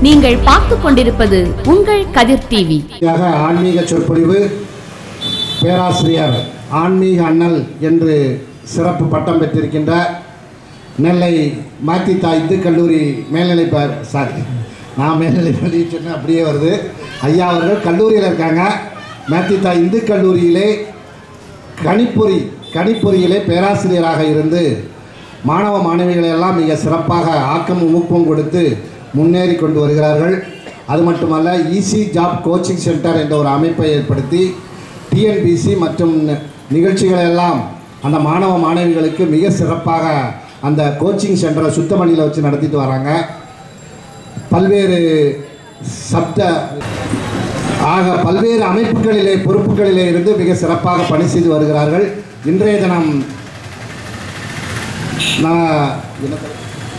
நீங்கள் பார்த்துக் கொண்டிருப்பது உங்கள் கதிர் டிவி யாக ஆன்மீக சொற்பொழிவு பேராசிரியர் ஆன்மீக அண்ணல் என்று சிறப்பு பட்டம் பெற்றிருக்கின்ற நெல்லை மாத்தித்தா இந்து கல்லூரி மேல்நிலை ப- சாரி நான் மேல்நிலை பள்ளி சொன்னேன் அப்படியே வருது ஐயா அவர்கள் கல்லூரியில் இருக்காங்க மாத்தித்தா இந்து கல்லூரியிலே கணிப்பொறி கணிப்பொறியிலே பேராசிரியராக இருந்து மாணவ மாணவிகளை எல்லாம் மிக சிறப்பாக ஆக்கமும் ஊக்கமும் கொடுத்து முன்னேறி கொண்டு வருகிறார்கள் அது மட்டுமல்ல ஈஸி ஜாப் கோச்சிங் சென்டர் என்ற ஒரு அமைப்பை ஏற்படுத்தி டிஎன்பிசி மற்றும் நி- நிகழ்ச்சிகளை எல்லாம் அந்த மாணவ மாணவிகளுக்கு மிக சிறப்பாக அந்த கோச்சிங் சென்டரை சுத்தமணியில் வச்சு நடத்திட்டு வராங்க பல்வேறு சப்த ஆக பல்வேறு அமைப்புகளிலே பொறுப்புகளிலே இருந்து மிக சிறப்பாக பணி செய்து வருகிறார்கள் இன்றைய தினம் நான் என்ன தலைப்பு?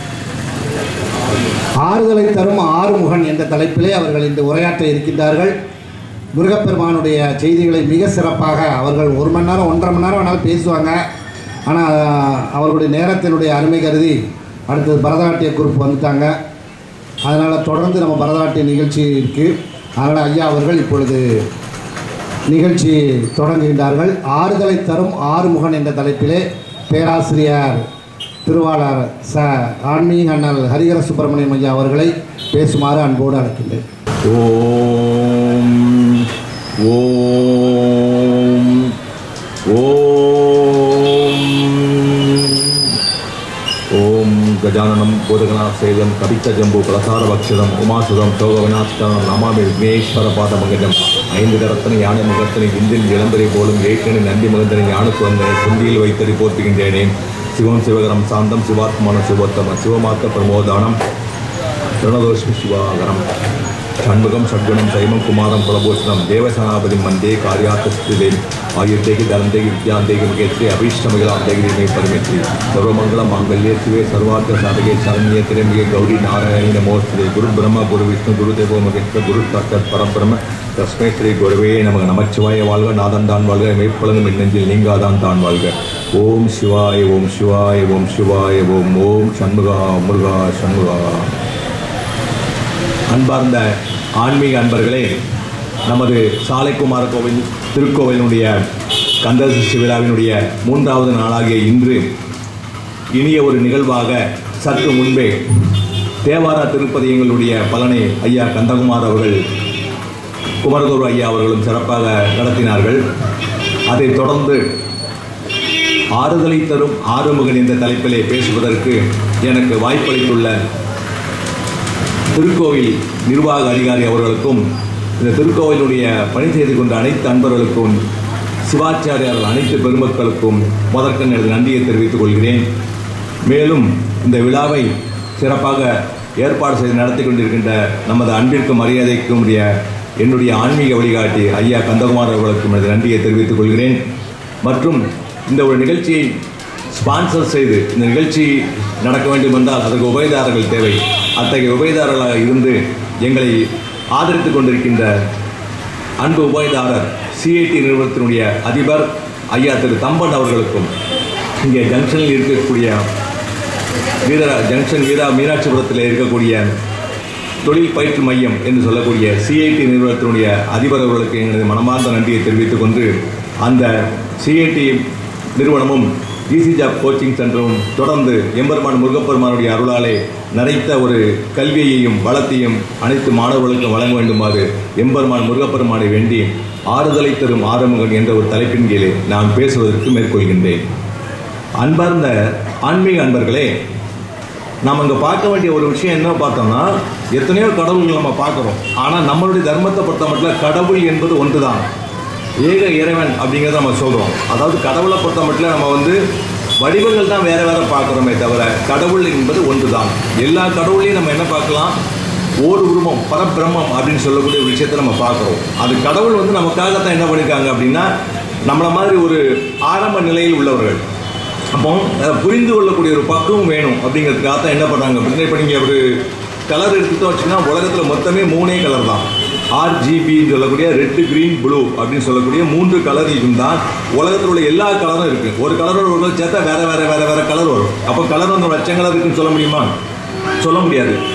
ஆறுதலை தரும் ஆறுமுகன் என்ற தலைப்பிலே அவர்கள் இந்த உரையாற்ற இருக்கின்றார்கள் முருகப்பெருமானுடைய செய்திகளை மிக சிறப்பாக அவர்கள் ஒரு மணி நேரம் ஒன்றரை மணி நேரம் வேணாலும் பேசுவாங்க ஆனால் அவர்களுடைய நேரத்தினுடைய அருமை கருதி அடுத்தது பரதநாட்டிய குரூப் வந்துட்டாங்க அதனால் தொடர்ந்து நம்ம பரதநாட்டிய நிகழ்ச்சி இருக்குது அதனால் ஐயா அவர்கள் இப்பொழுது நிகழ்ச்சி தொடங்குகின்றார்கள் ஆறுதலை தரும் ஆறுமுகன் என்ற தலைப்பிலே பேராசிரியர் திருவாளர் ச ஆன்மீக அண்ணல் ஹரிஹர சுப்பிரமணியம் ஐயா அவர்களை பேசுமாறு அன்போடு அழைக்கின்றேன் ஓம் ஓம் ஓம் ஓம் கஜானனம் போதகநாசேதம் கவித்த ஜம்பு பிரசார பக்ஷதம் உமாசுதம் சோக விநாசகம் நமாமி விக்னேஸ்வர பாத மகஜம் ஐந்து கரத்தனை யானை முகத்தனை விந்தில் இளம்பரை போலும் ஏற்றனை நந்தி மகந்தனை ஞானுக்கு வந்தனை சுந்தியில் வைத்தறி போற்றுகின்றேனே சிவம் சிவகரம் சாந்தம் சிவாத்மான சிவோத்தம சிவமாத்த பிரமோதானம் பிரணதோஷ்மி சிவாகரம் ஷண்முகம் ஷட்குணம் சைமம் குமாரம் குலபூஷணம் தேவசனாபதி மந்தே காரியாத்தஸ்திதே ஆயுர்தேகி தரந்தேகி வித்யாந்தேகி முகேத்ரி அபீஷ்டமகிலாம் தேகிரிமே பரமேத்ரி சர்வமங்கல மாங்கல்யே சிவே சர்வார்த்த சாதகே சரண்யே திரம்பிகே கௌரி நாராயணி நமோஸ்திரே குரு பிரம்ம குரு விஷ்ணு குரு தேவோ மகேஸ்வர குரு சாட்சாத் பரபிரம தஸ்மை ஸ்ரீ குருவே நமக்கு நமச்சிவாய வாழ்க நாதன் தான் வாழ்க மேற்பழங்கும் நெஞ்சில் நீங்காதான் தான் வாழ்க ஓம் சிவாய ஓம் சிவாய ஓம் சிவாய ஓம் ஓம் சண்முகா முருகா சண்முகா அன்பார்ந்த ஆன்மீக அன்பர்களே நமது சாலைக்குமார கோவில் திருக்கோவிலினுடைய கந்தசஷ்டி விழாவினுடைய மூன்றாவது நாளாகிய இன்று இனிய ஒரு நிகழ்வாக சற்று முன்பே தேவாரா திருப்பதியங்களுடைய பலனை ஐயா கந்தகுமார் அவர்கள் குமரகுரு ஐயா அவர்களும் சிறப்பாக நடத்தினார்கள் அதைத் தொடர்ந்து ஆறுதலை தரும் ஆறுமுகன் என்ற தலைப்பிலே பேசுவதற்கு எனக்கு வாய்ப்பளித்துள்ள திருக்கோவில் நிர்வாக அதிகாரி அவர்களுக்கும் இந்த திருக்கோவிலுடைய பணி செய்து கொண்ட அனைத்து அன்பர்களுக்கும் சிவாச்சாரியார்கள் அனைத்து பெருமக்களுக்கும் முதற்கண் எனது நன்றியை தெரிவித்துக் கொள்கிறேன் மேலும் இந்த விழாவை சிறப்பாக ஏற்பாடு செய்து நடத்தி கொண்டிருக்கின்ற நமது அன்பிற்கும் மரியாதைக்கும் உரிய என்னுடைய ஆன்மீக வழிகாட்டி ஐயா கந்தகுமார் அவர்களுக்கும் எனது நன்றியை தெரிவித்துக் கொள்கிறேன் மற்றும் இந்த ஒரு நிகழ்ச்சியை ஸ்பான்சர் செய்து இந்த நிகழ்ச்சி நடக்க வேண்டும் என்றால் அதற்கு உபயதாரர்கள் தேவை அத்தகைய உபயதாரர்களாக இருந்து எங்களை ஆதரித்துக் கொண்டிருக்கின்ற அன்பு உபயதாரர் சிஐடி நிறுவனத்தினுடைய அதிபர் ஐயா திரு தம்பன் அவர்களுக்கும் இங்கே ஜங்ஷனில் இருக்கக்கூடிய வீரா ஜங்ஷன் வீரா மீனாட்சிபுரத்தில் இருக்கக்கூடிய தொழில் பயிற்சி மையம் என்று சொல்லக்கூடிய சிஐடி நிறுவனத்தினுடைய அதிபர் அவர்களுக்கு எங்களது மனமார்ந்த நன்றியை தெரிவித்துக் கொண்டு அந்த சிஐடி நிறுவனமும் ஈசி ஜாப் கோச்சிங் சென்டரும் தொடர்ந்து எம்பெருமான் முருகப்பெருமானுடைய அருளாலே நிறைத்த ஒரு கல்வியையும் வளத்தையும் அனைத்து மாணவர்களுக்கும் வழங்க வேண்டுமாறு எம்பெருமான் முருகப்பெருமானை வேண்டி ஆறுதலை தரும் ஆறுமுகன் என்ற ஒரு தலைப்பின் கீழே நான் பேசுவதற்கு மேற்கொள்கின்றேன் அன்பார்ந்த ஆன்மீக அன்பர்களே நாம் இங்கே பார்க்க வேண்டிய ஒரு விஷயம் என்ன பார்த்தோம்னா எத்தனையோ கடவுள்கள் நம்ம பார்க்குறோம் ஆனால் நம்மளுடைய தர்மத்தை பொறுத்த மட்டும் கடவுள் என்பது ஒன்று தான் ஏக இறைவன் அப்படிங்கிறத நம்ம சொல்கிறோம் அதாவது கடவுளை பொறுத்த மட்டும் நம்ம வந்து வடிவங்கள் தான் வேற வேற பார்க்குறோமே தவிர கடவுள் என்பது ஒன்று தான் எல்லா கடவுளையும் நம்ம என்ன பார்க்கலாம் ஓர் உருவம் பரபிரம்மம் அப்படின்னு சொல்லக்கூடிய ஒரு விஷயத்தை நம்ம பார்க்குறோம் அது கடவுள் வந்து நமக்காகத்தான் என்ன பண்ணியிருக்காங்க அப்படின்னா நம்மளை மாதிரி ஒரு ஆரம்ப நிலையில் உள்ளவர்கள் அப்போ அதை புரிந்து கொள்ளக்கூடிய ஒரு பக்குவம் வேணும் அப்படிங்கிறதுக்காக தான் என்ன பண்ணுறாங்க அப்படின்னா இப்போ நீங்கள் ஒரு கலர் எடுத்துட்டோம் வச்சுன்னா உலகத்தில் மொத்தமே மூணே கலர் தான் ஆர்ஜிபின்னு சொல்லக்கூடிய ரெட்டு கிரீன் ப்ளூ அப்படின்னு சொல்லக்கூடிய மூன்று கலர் இருந்தால் உலகத்தில் உள்ள எல்லா கலரும் இருக்குது ஒரு கலரோட ஒரு சேர்த்தா வேற வேற வேற வேற கலர் வரும் அப்போ கலர் வந்து லட்சம் கலர் இருக்குன்னு சொல்ல முடியுமா சொல்ல முடியாது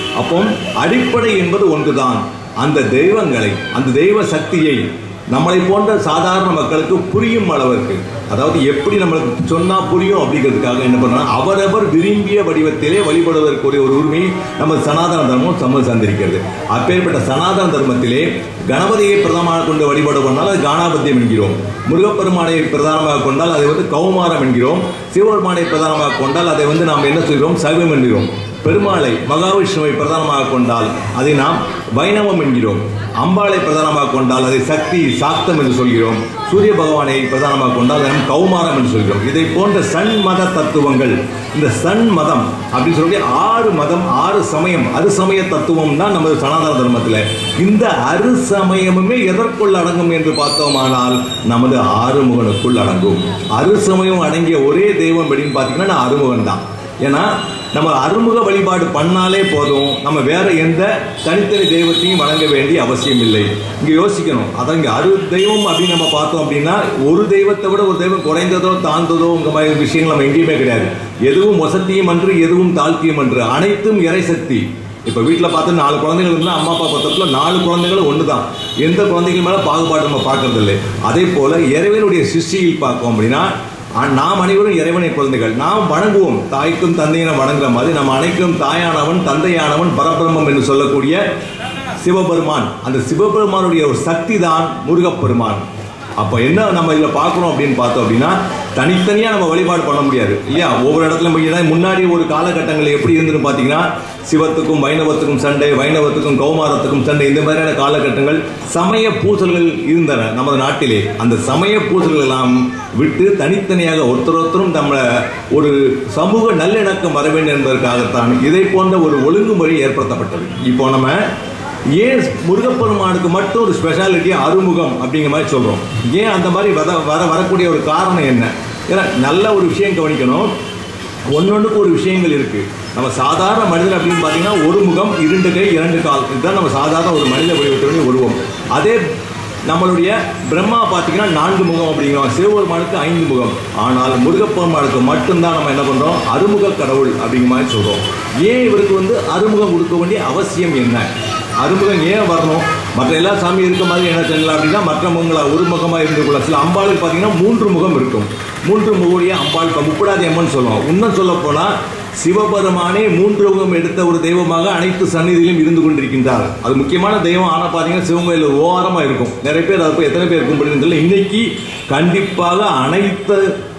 அப்போ அடிப்படை என்பது ஒன்றுதான் அந்த தெய்வங்களை அந்த தெய்வ சக்தியை நம்மளை போன்ற சாதாரண மக்களுக்கு புரியும் அளவிற்கு அதாவது எப்படி நம்மளுக்கு சொன்னா புரியும் அப்படிங்கிறதுக்காக என்ன பண்ணணும் அவரவர் விரும்பிய வடிவத்திலே வழிபடுவதற்குரிய ஒரு உரிமை நம்ம சனாதன தர்மம் சம்ம சந்திருக்கிறது அப்பேற்பட்ட சனாதன தர்மத்திலே கணபதியை பிரதமாக கொண்டு வழிபடுவதால் அது காணாபத்தியம் என்கிறோம் முருகப்பெருமானை பிரதானமாக கொண்டால் அதை வந்து கௌமாரம் என்கிறோம் சிவபெருமானை பிரதானமாக கொண்டால் அதை வந்து நாம் என்ன சொல்கிறோம் சைவம் என்கிறோம் பெருமாளை மகாவிஷ்ணுவை பிரதானமாக கொண்டால் அதை நாம் வைணவம் என்கிறோம் அம்பாளை பிரதானமாக கொண்டால் அதை சக்தி சாக்தம் என்று சொல்கிறோம் சூரிய பகவானை பிரதானமாக கொண்டால் அதை நாம் கௌமாரம் என்று சொல்கிறோம் இதை போன்ற சண் மத தத்துவங்கள் இந்த சண் மதம் அப்படின்னு சொல்லி ஆறு மதம் ஆறு சமயம் அருசமய தத்துவம் தான் நமது சனாதன தர்மத்தில் இந்த அருசமயமுமே எதற்குள் அடங்கும் என்று பார்த்தோமானால் நமது ஆறுமுகனுக்குள் அடங்கும் அருசமயம் அடங்கிய ஒரே தெய்வம் அப்படின்னு பார்த்தீங்கன்னா அறுமுகன் தான் ஏன்னா நம்ம அறுமுக வழிபாடு பண்ணாலே போதும் நம்ம வேற எந்த தனித்தனி தெய்வத்தையும் வணங்க வேண்டிய அவசியம் இல்லை இங்க யோசிக்கணும் அதான் இங்க அரு தெய்வம் அப்படின்னு நம்ம பார்த்தோம் அப்படின்னா ஒரு தெய்வத்தை விட ஒரு தெய்வம் குறைந்ததோ தாழ்ந்ததோ உங்க மாதிரி விஷயங்கள் நம்ம எங்கேயுமே கிடையாது எதுவும் வசத்தியும் அன்று எதுவும் தாழ்த்தியும் அன்று அனைத்தும் இறைசக்தி இப்போ வீட்டில் பார்த்து நாலு குழந்தைகள் இருந்தால் அம்மா அப்பா பக்கத்தில் நாலு குழந்தைகளும் ஒன்று தான் எந்த குழந்தைகள் மேலே பாகுபாடு நம்ம பார்க்கறது இல்லை அதே போல இறைவனுடைய சிருஷ்டியில் பார்த்தோம் அப்படின்னா ஆ- நாம் அனைவரும் இறைவனை குழந்தைகள் நாம் வணங்குவோம் தாய்க்கும் தந்தையினம் வணங்குற மாதிரி நம்ம அனைக்கும் தாயானவன் தந்தையானவன் பரபிரம்மம் என்று சொல்லக்கூடிய சிவபெருமான் அந்த சிவபெருமானுடைய ஒரு சக்தி தான் முருகப்பெருமான் அப்போ என்ன நம்ம இதில் பார்க்குறோம் அப்படின்னு பார்த்தோம் அப்படின்னா தனித்தனியாக நம்ம வழிபாடு பண்ண முடியாது இல்லையா ஒவ்வொரு இடத்துல போய் ஏன்னா முன்னாடி ஒரு காலகட்டங்கள் எப்படி இருந்துன்னு பார்த்தீங்கன்னா சிவத்துக்கும் வைணவத்துக்கும் சண்டை வைணவத்துக்கும் கௌமாரத்துக்கும் சண்டை இந்த மாதிரியான காலகட்டங்கள் சமய பூசல்கள் இருந்தன நமது நாட்டிலே அந்த சமய பூசல்கள் எல்லாம் விட்டு தனித்தனியாக ஒருத்தர் ஒருத்தரும் நம்மளை ஒரு சமூக நல்லிணக்கம் வர வேண்டும் என்பதற்காகத்தான் இதை போன்ற ஒரு ஒழுங்குமுறை ஏற்படுத்தப்பட்டது இப்போ நம்ம ஏன் முருகப்பெருமானுக்கு மட்டும் ஒரு ஸ்பெஷாலிட்டி அறுமுகம் அப்படிங்கிற மாதிரி சொல்றோம் ஏன் அந்த மாதிரி வர வர வரக்கூடிய ஒரு காரணம் என்ன ஏன்னா நல்ல ஒரு விஷயம் கவனிக்கணும் ஒன்னொன்றுக்கு ஒரு விஷயங்கள் இருக்கு நம்ம சாதாரண மனிதன் அப்படின்னு பார்த்தீங்கன்னா ஒரு முகம் இரண்டு கை இரண்டு கால் இதுதான் நம்ம சாதாரண ஒரு மனித வடிவத்துடைய உருவம் அதே நம்மளுடைய பிரம்மா பார்த்தீங்கன்னா நான்கு முகம் அப்படிங்கிறோம் சிவபெருமானுக்கு ஐந்து முகம் ஆனால் முருகப்பெருமானுக்கு மட்டும்தான் நம்ம என்ன பண்றோம் அறுமுக கடவுள் அப்படிங்கிற மாதிரி சொல்றோம் ஏன் இவருக்கு வந்து அறுமுகம் கொடுக்க வேண்டிய அவசியம் என்ன அறுமுகம் ஏன் வரணும் மற்ற எல்லா சாமி இருக்க மாதிரி என்ன சொல்லலாம் அப்படின்னா மற்ற முகங்களா ஒரு முகமாக இருந்து கூட சில அம்பாளுக்கு பார்த்தீங்கன்னா மூன்று முகம் இருக்கும் மூன்று முகமுடைய அம்பாள் இப்ப முப்படாதி அம்மன் சொல்லுவோம் இன்னும் சொல்ல போனால் சிவபெருமானே மூன்று முகம் எடுத்த ஒரு தெய்வமாக அனைத்து சந்நிதியிலும் இருந்து கொண்டிருக்கின்றார் அது முக்கியமான தெய்வம் ஆனால் பார்த்தீங்கன்னா சிவங்கோயில் ஓரமாக இருக்கும் நிறைய பேர் அது போய் எத்தனை பேர் கும்பிடுன்னு தெரியல இன்னைக்கு கண்டிப்பாக அனைத்து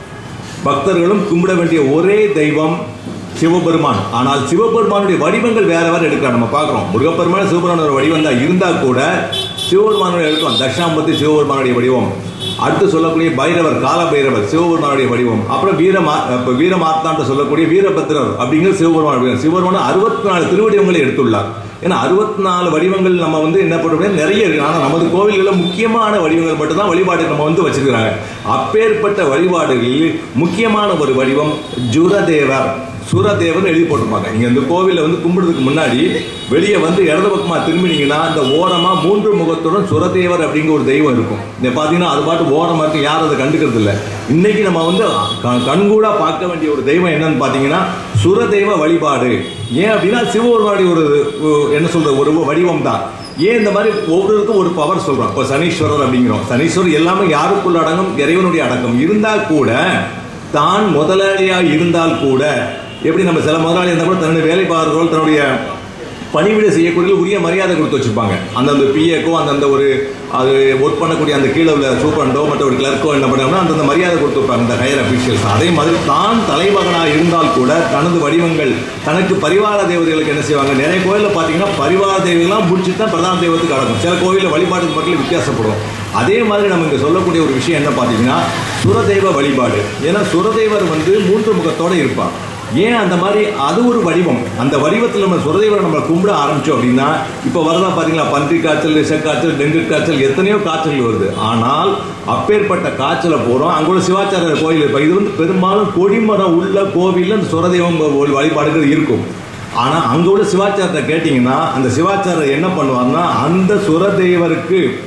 பக்தர்களும் கும்பிட வேண்டிய ஒரே தெய்வம் சிவபெருமான் ஆனால் சிவபெருமானுடைய வடிவங்கள் வேற வேற எடுக்கலாம் நம்ம பார்க்குறோம் முருகப்பெருமான சிவபெருமானோட வடிவம் தான் இருந்தா கூட சிவபெருமானுடைய எடுக்கலாம் தட்சாம்பத்தி சிவபெருமானுடைய வடிவம் அடுத்து சொல்லக்கூடிய பைரவர் கால பைரவர் சிவபெருமானுடைய வடிவம் அப்புறம் வீரமா அப்ப வீரமார்த்தான்ட்டு சொல்லக்கூடிய வீரபத்திரர் அப்படிங்கிற சிவபெருமான வடிவம் சிவபெருமான அறுபத்தி நாலு திருவடிவங்களை எடுத்துள்ளார் ஏன்னா அறுபத்தி நாலு வடிவங்கள் நம்ம வந்து என்ன பண்ணுறோம் நிறைய இருக்கு ஆனால் நமது கோவில்களில் முக்கியமான வடிவங்கள் மட்டும்தான் வழிபாடு நம்ம வந்து வச்சிருக்கிறாங்க அப்பேற்பட்ட வழிபாடுகளில் முக்கியமான ஒரு வடிவம் ஜுரதேவர் சூரதேவன் எழுதி போட்டிருப்பாங்க நீங்க இந்த கோவிலில் வந்து கும்பிடுறதுக்கு முன்னாடி வெளியே வந்து இடது பக்கமா திரும்பினீங்கன்னா அந்த ஓரமா மூன்று முகத்துடன் சுரதேவர் அப்படிங்கிற ஒரு தெய்வம் இருக்கும் இந்த பாத்தீங்கன்னா அது பாட்டு ஓரமா இருக்கு யாரும் அதை கண்டுக்கிறது இல்லை இன்னைக்கு நம்ம வந்து க- கண்கூடா பார்க்க வேண்டிய ஒரு தெய்வம் என்னன்னு பாத்தீங்கன்னா சுரதெய்வ வழிபாடு ஏன் அப்படின்னா சிவபெருமானுடைய ஒரு ஒரு என்ன சொல்றது ஒரு வடிவம் தான் ஏன் இந்த மாதிரி ஒவ்வொருக்கும் ஒரு பவர் சொல்றோம் இப்போ சனீஸ்வரர் அப்படிங்கிறோம் சனீஸ்வரர் எல்லாமே யாருக்குள்ள அடங்கும் இறைவனுடைய அடக்கம் இருந்தா கூட தான் முதலாளியா இருந்தால் கூட எப்படி நம்ம சில முதலாளி இருந்தால் கூட தன்னுடைய வேலை பார்க்கிறவர்கள் தன்னுடைய பணிவிடை செய்யக்கூடிய உரிய மரியாதை கொடுத்து வச்சிருப்பாங்க அந்தந்த பிஏக்கோ அந்தந்த ஒரு அது ஒர்க் பண்ணக்கூடிய அந்த கீழே உள்ள சூப்பரண்டோ மற்ற ஒரு கிளர்க்கோ என்ன பண்ணாங்கன்னா அந்தந்த மரியாதை கொடுத்து வைப்பாங்க இந்த ஹையர் அபிஷியல்ஸ் அதே மாதிரி தான் தலைமகனாக இருந்தால் கூட தனது வடிவங்கள் தனக்கு பரிவார தேவதைகளுக்கு என்ன செய்வாங்க நிறைய கோயிலில் பார்த்தீங்கன்னா பரிவார தெய்வங்கள்லாம் முடிச்சுட்டு தான் பிரதான தெய்வத்துக்கு அடக்கும் சில கோயிலில் வழிபாட்டு மக்கள் வித்தியாசப்படும் அதே மாதிரி நம்ம இங்கே சொல்லக்கூடிய ஒரு விஷயம் என்ன பார்த்தீங்கன்னா சுரதெய்வ வழிபாடு ஏன்னா சுரதெய்வர் வந்து மூன்று முகத்தோட இருப்பார் ஏன் அந்த மாதிரி அது ஒரு வடிவம் அந்த வடிவத்தில் நம்ம சுரதெய்வரை நம்ம கும்பிட ஆரம்பிச்சோம் அப்படின்னா இப்போ வரதா பார்த்தீங்களா பன்றி காய்ச்சல் விஷக்காய்ச்சல் டெங்கு காய்ச்சல் எத்தனையோ காய்ச்சல் வருது ஆனால் அப்பேற்பட்ட காய்ச்சலை போகிறோம் அங்குள்ள சிவாச்சாரியர் கோயில் இப்போ இது வந்து பெரும்பாலும் கொடிமரம் உள்ள கோவிலில் அந்த சுரதெய்வம் வ- வழிபாடுகள் இருக்கும் ஆனால் அங்கே உள்ள சிவாச்சாரத்தை கேட்டிங்கன்னா அந்த சிவாச்சாரர் என்ன பண்ணுவார்னா அந்த சுரதெய்வருக்கு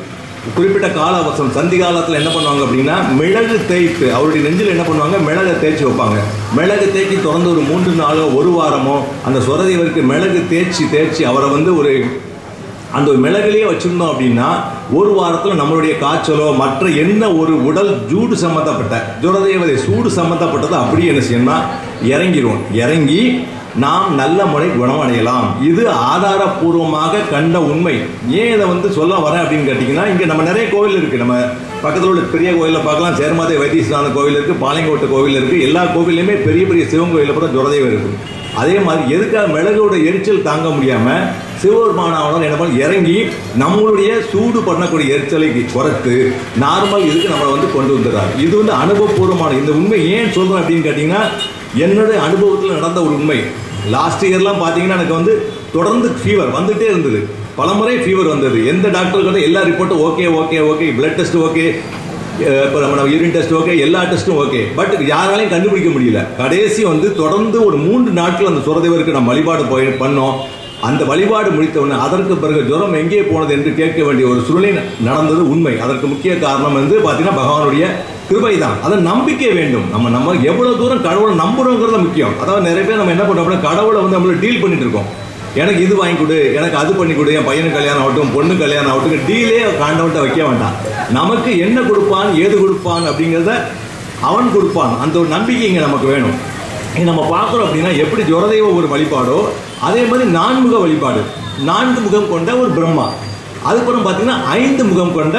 குறிப்பிட்ட கால அவசரம் சந்தி காலத்தில் என்ன பண்ணுவாங்க அப்படின்னா மிளகு தேய்த்து அவருடைய நெஞ்சில் என்ன பண்ணுவாங்க மிளகை தேய்ச்சி வைப்பாங்க மிளகு தேய்ச்சி தொடர்ந்து ஒரு மூன்று நாளோ ஒரு வாரமோ அந்த சுரதேவருக்கு மிளகு தேய்ச்சி தேய்ச்சி அவரை வந்து ஒரு அந்த ஒரு மிளகுலேயே வச்சிருந்தோம் அப்படின்னா ஒரு வாரத்தில் நம்மளுடைய காய்ச்சலோ மற்ற என்ன ஒரு உடல் ஜூடு சம்மந்தப்பட்ட ஜுரதேவதை சூடு சம்மந்தப்பட்டது அப்படியே என்ன செய்யணும்னா இறங்கிரும் இறங்கி நாம் நல்ல முறை குணமடையலாம் இது ஆதாரபூர்வமாக கண்ட உண்மை ஏன் இதை வந்து சொல்ல வரேன் அப்படின்னு கேட்டிங்கன்னா இங்கே நம்ம நிறைய கோவில் இருக்குது நம்ம பக்கத்தில் உள்ள பெரிய கோயிலில் பார்க்கலாம் சேர்மாதை வைத்தீஸ்வரன கோவில் இருக்குது பாளையங்கோட்டை கோவில் இருக்குது எல்லா கோவிலையுமே பெரிய பெரிய சிவன் கோயிலில் கூட ஜுரதேவம் இருக்குது அதே மாதிரி எதுக்காக மிளகோட எரிச்சல் தாங்க முடியாமல் சிவபெருமானவன் என்ன பண்ண இறங்கி நம்மளுடைய சூடு பண்ணக்கூடிய எரிச்சலை குறைத்து நார்மல் இதுக்கு நம்மளை வந்து கொண்டு வந்துடுறார் இது வந்து அனுபவபூர்வமான இந்த உண்மை ஏன் சொல்கிறேன் அப்படின்னு கேட்டிங்கன்னா என்னுடைய அனுபவத்தில் நடந்த ஒரு உண்மை லாஸ்ட் இயர்லாம் பார்த்தீங்கன்னா எனக்கு வந்து தொடர்ந்து ஃபீவர் வந்துட்டே இருந்தது பலமுறை ஃபீவர் வந்தது எந்த டாக்டர் கிட்ட எல்லா ரிப்போர்ட்டும் okay okay okay blood test okay இப்போ நம்ம யூரின் டெஸ்ட் ஓகே எல்லா டெஸ்ட்டும் ஓகே பட் யாராலையும் கண்டுபிடிக்க முடியல கடைசி வந்து தொடர்ந்து ஒரு மூன்று நாட்கள் அந்த சுரதேவருக்கு நம்ம வழிபாடு போய் பண்ணோம் அந்த வழிபாடு முடித்தவுடனே அதற்கு பிறகு ஜுரம் எங்கே போனது என்று கேட்க வேண்டிய ஒரு சூழ்நிலை நடந்தது உண்மை அதற்கு முக்கிய காரணம் வந்து பார்த்தீங்கன்னா பகவானுடைய கிருபை தான் அதை நம்பிக்கை வேண்டும் நம்ம நம்ம எவ்வளவு தூரம் கடவுளை நம்புறோங்கிறது முக்கியம் அதாவது நிறைய பேர் நம்ம என்ன பண்றோம் அப்படின்னா கடவுளை வந்து நம்மள டீல் பண்ணிட்டு இருக்கோம் எனக்கு இது வாங்கி கொடு எனக்கு அது பண்ணி கொடு என் பையனுக்கு கல்யாணம் ஆகட்டும் பொண்ணு கல்யாணம் ஆகட்டும் டீலே காண்டவன்ட்ட வைக்க வேண்டாம் நமக்கு என்ன கொடுப்பான் ஏது கொடுப்பான் அப்படிங்கிறத அவன் கொடுப்பான் அந்த ஒரு நம்பிக்கை இங்கே நமக்கு வேணும் இது நம்ம பார்க்குறோம் அப்படின்னா எப்படி ஜொரதெய்வ ஒரு வழிபாடோ அதே மாதிரி நான்முக வழிபாடு நான்கு முகம் கொண்ட ஒரு பிரம்மா அதுக்கப்புறம் பார்த்தீங்கன்னா ஐந்து முகம் கொண்ட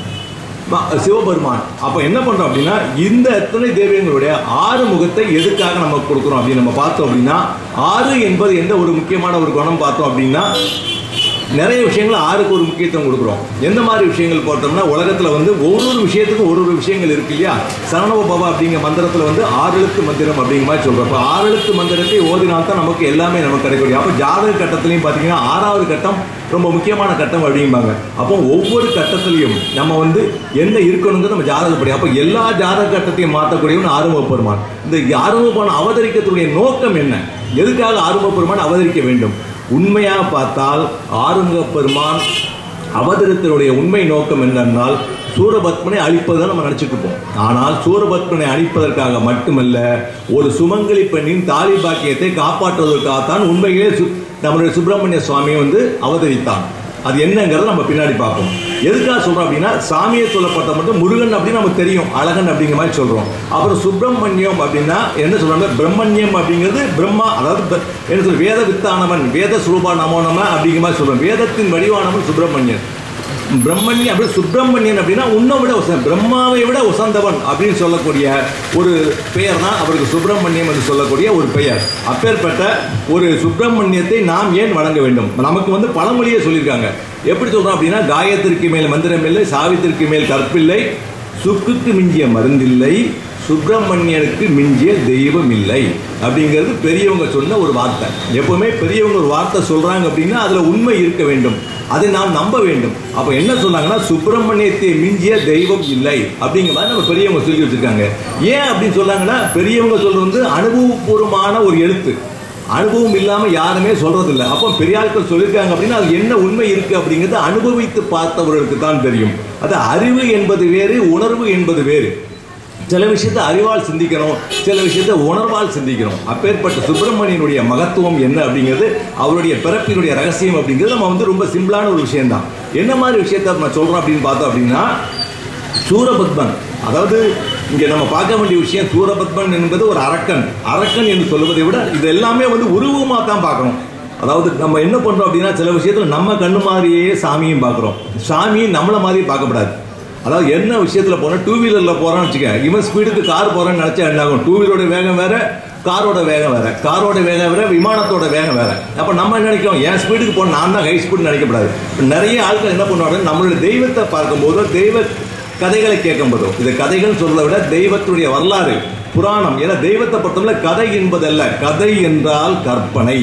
ம- சிவபெருமான் அப்போ என்ன பண்றோம் அப்படின்னா இந்த எத்தனை தேவியங்களுடைய ஆறு முகத்தை எதுக்காக நம்ம கொடுக்குறோம் அப்படின்னு நம்ம பார்த்தோம் அப்படின்னா ஆறு என்பது எந்த ஒரு முக்கியமான ஒரு குணம் பார்த்தோம் அப்படின்னா நிறைய விஷயங்கள் ஆறுக்கு ஒரு முக்கியத்துவம் கொடுக்குறோம் எந்த மாதிரி விஷயங்கள் பார்த்தோம்னா உலகத்தில் வந்து ஒரு ஒரு விஷயத்துக்கும் ஒரு ஒரு விஷயங்கள் இருக்கு இல்லையா சரணவ பவா அப்படிங்கிற மந்திரத்தில் வந்து ஆறு எழுத்து மந்திரம் அப்படிங்கிற மாதிரி சொல்கிறோம் அப்போ ஆறு எழுத்து மந்திரத்தை ஓதினால் தான் நமக்கு எல்லாமே நமக்கு கிடைக்கக்கூடிய அப்போ ஜாதக கட்டத்துலையும் பார்த்தீங்கன்னா ஆறாவது கட்டம் ரொம்ப முக்கியமான கட்டம் அப்படிம்பாங்க அப்போ ஒவ்வொரு கட்டத்திலையும் நம்ம வந்து என்ன இருக்கணுங்கிறது நம்ம ஜாதகப்படி அப்போ எல்லா ஜாதக கட்டத்தையும் மாற்றக்கூடியவன் ஆறுமுக பெருமான் இந்த ஆறுமுக பெருமான் அவதரிக்கக்கூடிய நோக்கம் என்ன எதுக்காக ஆறுமுக பெருமான் அவதரிக்க வேண்டும் உண்மையாக பார்த்தால் ஆறுமுக பெருமான் அவதரித்தனுடைய உண்மை நோக்கம் என்னென்னால் சூரபத்மனை அழிப்பதை நம்ம நினச்சிட்டு இருப்போம் ஆனால் சூரபத்மனை அழிப்பதற்காக மட்டுமல்ல ஒரு சுமங்கலி பெண்ணின் தாலி பாக்கியத்தை காப்பாற்றுவதற்காகத்தான் உண்மையிலே சு- நம்மளுடைய சுப்பிரமணிய சுவாமி வந்து அவதரித்தான் அது என்னங்கிறத நம்ம பின்னாடி பார்ப்போம் எதுக்காக சொல்றோம் அப்படின்னா சாமியை சொல்லப்பட்ட மட்டும் முருகன் அப்படின்னு நமக்கு தெரியும் அழகன் அப்படிங்கிற மாதிரி சொல்றோம் அப்புறம் சுப்பிரமணியம் அப்படின்னா என்ன சொல்றாங்க பிரம்மண்யம் அப்படிங்கிறது பிரம்மா அதாவது ப- என்ன சொல்ற வேத வித்தானவன் வேத சுரூபா நமோ நம அப்படிங்கிற மாதிரி சொல்றோம் வேதத்தின் வடிவானவன் சுப்பிரமணியன் பிரம்மண்யன் அப்படி சுப்பிரமணியன் அப்படின்னா உன்னை விட உசந்த பிரம்மாவை விட உசந்தவன் அப்படின்னு சொல்லக்கூடிய ஒரு பெயர் தான் அவருக்கு சுப்பிரமணியம் என்று சொல்லக்கூடிய ஒரு பெயர் அப்பேற்பட்ட ஒரு சுப்பிரமணியத்தை நாம் ஏன் வணங்க வேண்டும் நமக்கு வந்து பழமொழியே சொல்லியிருக்காங்க எப்படி சொல்றோம் அப்படின்னா காயத்திற்கு மேல் மந்திரம் இல்லை சாவித்திற்கு மேல் கற்பில்லை சுக்குக்கு மிஞ்சிய மருந்தில்லை சுப்பிரமணியனுக்கு மிஞ்சிய தெய்வம் இல்லை அப்படிங்கிறது பெரியவங்க சொன்ன ஒரு வார்த்தை எப்பவுமே பெரியவங்க ஒரு வார்த்தை சொல்றாங்க அப்படின்னா அதுல உண்மை இருக்க வேண்டும் அதை நாம் நம்ப வேண்டும் அப்போ என்ன சொன்னாங்கன்னா சுப்பிரமணியத்தை மிஞ்சிய தெய்வம் இல்லை அப்படிங்கிற மாதிரி நம்ம பெரியவங்க சொல்லி வச்சிருக்காங்க ஏன் அப்படின்னு சொன்னாங்கன்னா பெரியவங்க சொல்றது வந்து அனுபவபூர்வமான ஒரு எழுத்து அனுபவம் இல்லாம யாருமே சொல்றது இல்லை அப்போ பெரிய ஆட்கள் சொல்லியிருக்காங்க அப்படின்னா அது என்ன உண்மை இருக்கு அப்படிங்கிறது அனுபவித்து பார்த்தவர்களுக்கு தான் தெரியும் அது அறிவு என்பது வேறு உணர்வு என்பது வேறு சில விஷயத்தை அறிவால் சிந்திக்கிறோம் சில விஷயத்தை உணர்வால் சிந்திக்கிறோம் அப்பேற்பட்ட சுப்பிரமணியனுடைய மகத்துவம் என்ன அப்படிங்கிறது அவருடைய பிறப்பினுடைய ரகசியம் அப்படிங்கிறது நம்ம வந்து ரொம்ப சிம்பிளான ஒரு விஷயம்தான் என்ன மாதிரி விஷயத்தை நம்ம சொல்றோம் அப்படின்னு பார்த்தோம் அப்படின்னா சூரபத்மன் அதாவது இங்க நம்ம பார்க்க வேண்டிய விஷயம் சூரபத்மன் என்பது ஒரு அரக்கன் அரக்கன் என்று சொல்வதை விட இது எல்லாமே வந்து உருவமாக தான் பார்க்கணும் அதாவது நம்ம என்ன பண்றோம் அப்படின்னா சில விஷயத்துல நம்ம கண்ணு மாதிரியே சாமியும் பார்க்குறோம் சாமியும் நம்மளை மாதிரி பார்க்கக்கூடாது அதாவது என்ன விஷயத்துல போனா டூ வீலர்ல போறான்னு வச்சுக்க இவன் ஸ்பீடுக்கு கார் போறேன்னு நினைச்சா என்ன ஆகும் டூ வீலரோட வேகம் வேற காரோட வேகம் வேற காரோட வேகம் வேற விமானத்தோட வேகம் வேற அப்ப நம்ம என்ன நினைக்கிறோம் என் ஸ்பீடுக்கு போன நான் தான் ஹை ஸ்பீடு நினைக்கக்கூடாது நிறைய ஆட்கள் என்ன பண்ணுவாங்க நம்மளுடைய தெய்வத்தை பார்க்கும்போதோ தெய்வ கதைகளை கேட்கும்போதோ இது கதைகள் சொல்றதை விட தெய்வத்துடைய வரலாறு புராணம் ஏன்னா தெய்வத்தை பொறுத்தவரை கதை என்பதல்ல கதை என்றால் கற்பனை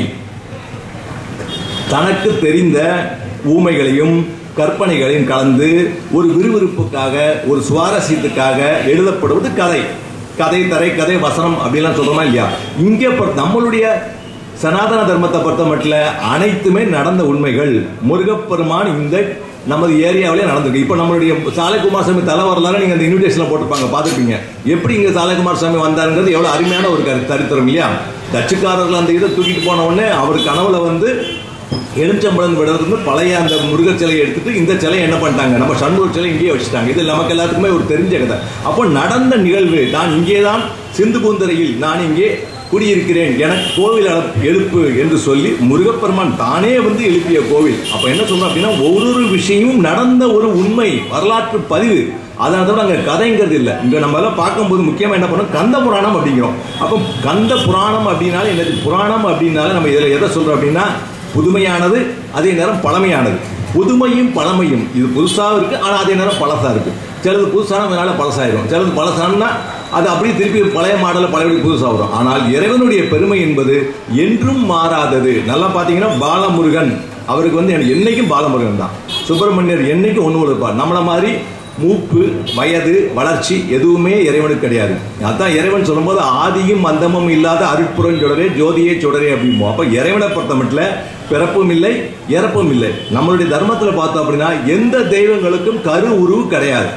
தனக்கு தெரிந்த ஊமைகளையும் கற்பனைகளையும் கலந்து ஒரு விறுவிறுப்புக்காக ஒரு சுவாரஸ்யத்துக்காக எழுதப்படுவது கதை கதை தரை கதை வசனம் அப்படிலாம் சொல்றோமா இல்லையா இங்கே பொறுத்த- நம்மளுடைய சனாதன தர்மத்தை பொறுத்த மட்டும் அனைத்துமே நடந்த உண்மைகள் முருகப்பெருமான் இந்த நமது ஏரியாவிலே நடந்திருக்கு இப்போ நம்மளுடைய சாலை குமாரசாமி தலை வரலாறு நீங்கள் அந்த இன்விடேஷனில் போட்டிருப்பாங்க பார்த்துருப்பீங்க எப்படி இங்கே சாலை குமாரசாமி வந்தாருங்கிறது எவ்வளோ அருமையான ஒரு கரு சரித்திரம் இல்லையா டச்சுக்காரர்கள் அந்த இதை தூக்கிட்டு போன உடனே அவர் கனவுல வந்து எலுமிச்சம்பழம் விடுறது பழைய அந்த முருகர் சிலையை எடுத்துட்டு இந்த சிலையை என்ன பண்ணிட்டாங்க நம்ம சண்முக சிலை இங்கேயே வச்சுட்டாங்க இது நமக்கு எல்லாத்துக்குமே ஒரு தெரிஞ்ச கதை அப்போ நடந்த நிகழ்வு நான் இங்கே தான் சிந்து பூந்தரையில் நான் இங்கே குடியிருக்கிறேன் எனக்கு கோவில் அள- எழுப்பு என்று சொல்லி முருகப்பெருமான் தானே வந்து எழுப்பிய கோவில் அப்ப என்ன சொல்றோம் அப்படின்னா ஒவ்வொரு விஷயமும் நடந்த ஒரு உண்மை வரலாற்று பதிவு அதனால தான் அங்கே கதைங்கிறது இல்லை இங்கே நம்ம எல்லாம் பார்க்கும்போது முக்கியமாக என்ன பண்ணோம் கந்த புராணம் அப்படிங்கிறோம் அப்போ கந்த புராணம் அப்படின்னாலே என்னது புராணம் அப்படின்னாலே நம்ம இதில் எதை சொல்றோம் அப்படின்னா புதுமையானது அதே நேரம் பழமையானது புதுமையும் பழமையும் இது புதுசாக இருக்கு ஆனால் அதே நேரம் பழசா இருக்கு சிலது புதுசானதுனால பழசாயிரும் சிலது பழசானா அது அப்படியே திருப்பி பழைய மாடலில் பழையபடி புதுசாக வரும் ஆனால் இறைவனுடைய பெருமை என்பது என்றும் மாறாதது நல்லா பார்த்தீங்கன்னா பாலமுருகன் அவருக்கு வந்து எனக்கு என்னைக்கும் பாலமுருகன் தான் சுப்பிரமணியர் என்னைக்கும் ஒன்று இருப்பார் நம்மள மாதிரி மூப்பு வயது வளர்ச்சி எதுவுமே இறைவனுக்கு கிடையாது அதான் இறைவன் சொல்லும்போது ஆதியும் அந்தமும் இல்லாத அருட்புறம் சுடரே ஜோதியே சுடரே அப்படிம்போம் அப்போ இறைவனை பொறுத்த மட்டும் பிறப்பும் இல்லை இறப்பும் இல்லை நம்மளுடைய தர்மத்தில் பார்த்தோம் அப்படின்னா எந்த தெய்வங்களுக்கும் கரு உருவு கிடையாது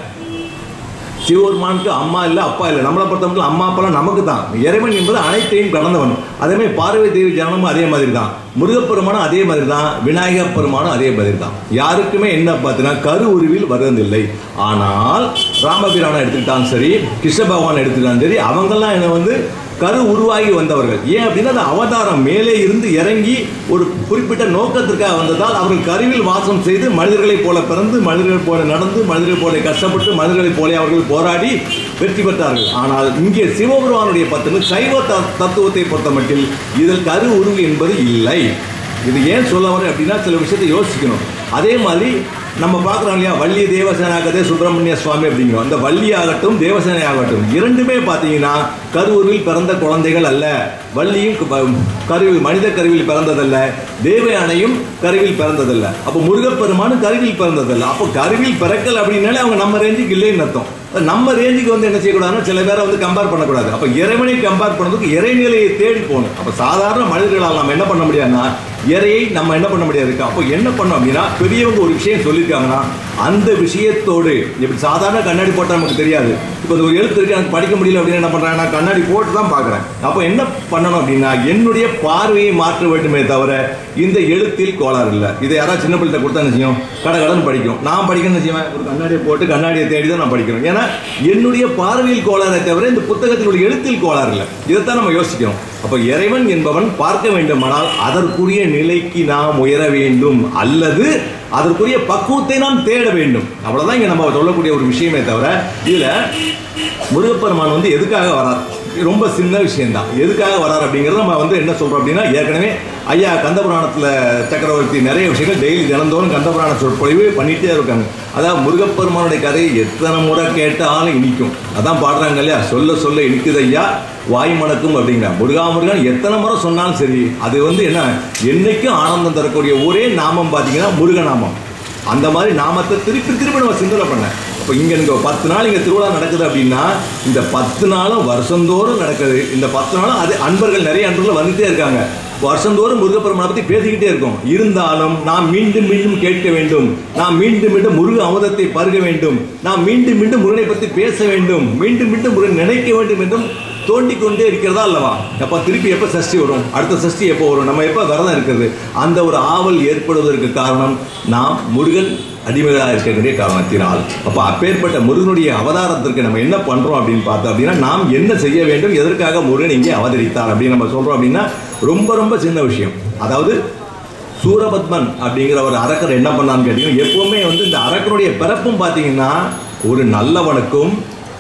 சிவபெருமானுக்கு அம்மா இல்லை அப்பா இல்லை நம்மளை பொறுத்த மட்டும் அம்மா அப்பாலாம் நமக்கு தான் இறைவன் என்பது அனைத்தையும் கடந்தவன் அதே மாதிரி பார்வதி தேவி ஜனனமும் அதே மாதிரி தான் முருகப்பெருமானும் அதே மாதிரி தான் விநாயகப் பெருமானும் அதே மாதிரி தான் யாருக்குமே என்ன பார்த்தீங்கன்னா கரு உருவில் வருவதில்லை ஆனால் ராமபிரானை எடுத்துக்கிட்டாலும் சரி கிருஷ்ண பகவான் எடுத்துக்கிட்டாலும் சரி அவங்கெல்லாம் என்ன வந்து கரு உருவாகி வந்தவர்கள் ஏன் அப்படின்னா அது அவதாரம் மேலே இருந்து இறங்கி ஒரு குறிப்பிட்ட நோக்கத்திற்காக வந்ததால் அவர்கள் கருவில் வாசம் செய்து மனிதர்களைப் போல பிறந்து மனிதர்கள் போல நடந்து மனிதர்கள் போல கஷ்டப்பட்டு மனிதர்களைப் போல அவர்கள் போராடி வெற்றி பெற்றார்கள் ஆனால் இங்கே சிவபெருமானுடைய பத்து சைவ த- தத்துவத்தை பொறுத்த மட்டில் இதில் கரு உருவு என்பது இல்லை இது ஏன் சொல்ல வரேன் அப்படின்னா சில விஷயத்தை யோசிக்கணும் அதே மாதிரி நம்ம பார்க்குறோம் இல்லையா வள்ளி தேவசேனாகதே சுப்பிரமணிய சுவாமி அப்படிங்கிறோம் அந்த வள்ளி ஆகட்டும் தேவசேனை ஆகட்டும் இரண்டுமே பார்த்தீங்கன்னா கருவூரில் பிறந்த குழந்தைகள் அல்ல வள்ளியும் கு- ப- கருவில் மனித கருவில் பிறந்ததல்ல தேவயானையும் கருவில் பிறந்ததல்ல அப்போ முருகப்பெருமானும் கருவில் பிறந்ததல்ல அப்போ கருவில் பிறக்கல் அப்படின்னாலே அவங்க நம்ம ரேஞ்சுக்கு இல்லைன்னு அர்த்தம் அப்ப நம்ம ரேஞ்சுக்கு வந்து என்ன செய்யக்கூடாதுன்னா சில பேரை வந்து கம்பேர் பண்ணக்கூடாது அப்போ இறைவனை கம்பேர் பண்ணதுக்கு இறைநிலையை தேடி போகணும் அப்போ சாதாரண மனிதர்களால் நம்ம என்ன பண்ண முடியாதுன்னா இறையை நம்ம என்ன பண்ண முடியாது அப்போ என்ன பண்ணோம் அப்படின்னா பெரியவங்க ஒரு விஷயம் சொல்லியிருக்காங்கன்னா அந்த விஷயத்தோடு இப்படி சாதாரண கண்ணாடி போட்டால் நமக்கு தெரியாது இப்போ ஒரு எழுத்து இருக்கு எனக்கு படிக்க முடியல அப்படின்னு என்ன பண்ணுறேன் நான் கண்ணாடி போட்டு தான் பார்க்குறேன் அப்போ என்ன பண்ணணும் அப்படின்னா என்னுடைய பார்வையை மாற்ற வேண்டுமே தவிர இந்த எழுத்தில் கோளாறு இல்லை இதை யாராவது சின்ன பிள்ளை கொடுத்தா என்ன செய்யும் கடை கடன் படிக்கும் நான் படிக்கணும்னு செய்வேன் ஒரு கண்ணாடியை போட்டு கண்ணாடியை தேடி தான் நான் படிக்கணும் ஏன்னா என்னுடைய பார்வையில் கோளாறை தவிர இந்த புத்தகத்தினுடைய எழுத்தில் கோளாறு இல்லை இதைத்தான் நம்ம யோசிக்கணும் அப்போ இறைவன் என்பவன் பார்க்க வேண்டுமானால் அதற்குரிய நிலைக்கு நாம் உயர வேண்டும் அல்லது அதற்குரிய பக்குவத்தை நாம் தேட வேண்டும் அவ்வளவுதான் இங்க நம்ம சொல்லக்கூடிய ஒரு விஷயமே தவிர இதுல முருகப்பெருமான் வந்து எதுக்காக வரார் இது ரொம்ப சின்ன விஷயம்தான் எதுக்காக வரார் அப்படிங்கிறது நம்ம வந்து என்ன சொல்றோம் அப்படின்னா ஏற்கனவே ஐயா கந்தபுராணத்துல சக்கரவர்த்தி நிறைய விஷயங்கள் டெய்லி தினந்தோறும் கந்தபுராண சொற்பொழிவு பண்ணிட்டே இருக்காங்க அதாவது முருகப்பெருமானுடைய கதையை எத்தனை முறை கேட்டாலும் இனிக்கும் அதான் பாடுறாங்க இல்லையா சொல்ல சொல்ல இனிக்குது ஐயா வாய் மணக்கும் அப்படிங்கிற முருகா முருகன் எத்தனை முறை சொன்னாலும் சரி அது வந்து என்ன என்னைக்கும் ஆனந்தம் தரக்கூடிய ஒரே நாமம் பார்த்தீங்கன்னா முருகநாமம் அந்த மாதிரி நாமத்தை திருப்பி திருப்பி நம்ம சிந்தனை பண்ண அப்போ இங்கே இங்கே பத்து நாள் இங்கே திருவிழா நடக்குது அப்படின்னா இந்த பத்து நாளும் வருஷந்தோறும் நடக்குது இந்த பத்து நாளும் அது அன்பர்கள் நிறைய அன்பர்கள் வந்துட்டே இருக்காங்க வருஷந்தோறும் முருகப்பெருமானை பற்றி பேசிக்கிட்டே இருக்கோம் இருந்தாலும் நாம் மீண்டும் மீண்டும் கேட்க வேண்டும் நாம் மீண்டும் மீண்டும் முருக அமுதத்தை பருக வேண்டும் நாம் மீண்டும் மீண்டும் முருகனை பற்றி பேச வேண்டும் மீண்டும் மீண்டும் முருகன் நினைக்க வேண்டும் என்றும் தோண்டிக் கொண்டே இருக்கிறதா அல்லவா எப்ப திருப்பி எப்ப சஷ்டி வரும் அடுத்த சஷ்டி எப்போ வரும் நம்ம எப்ப விரதம் இருக்கிறது அந்த ஒரு ஆவல் ஏற்படுவதற்கு காரணம் நாம் முருகன் அடிமைகளாக இருக்கக்கூடிய காரணத்தினால் அப்ப அப்பேற்பட்ட முருகனுடைய அவதாரத்திற்கு நம்ம என்ன பண்றோம் அப்படின்னு பார்த்தோம் அப்படின்னா நாம் என்ன செய்ய வேண்டும் எதற்காக முருகன் இங்கே அவதரித்தார் அப்படின்னு நம்ம சொல்றோம் அப்படின்னா ரொம்ப ரொம்ப சின்ன விஷயம் அதாவது சூரபத்மன் அப்படிங்கிற ஒரு அரக்கர் என்ன பண்ணான்னு கேட்டீங்கன்னா எப்பவுமே வந்து இந்த அரக்கனுடைய பிறப்பும் பார்த்தீங்கன்னா ஒரு நல்லவனுக்கும்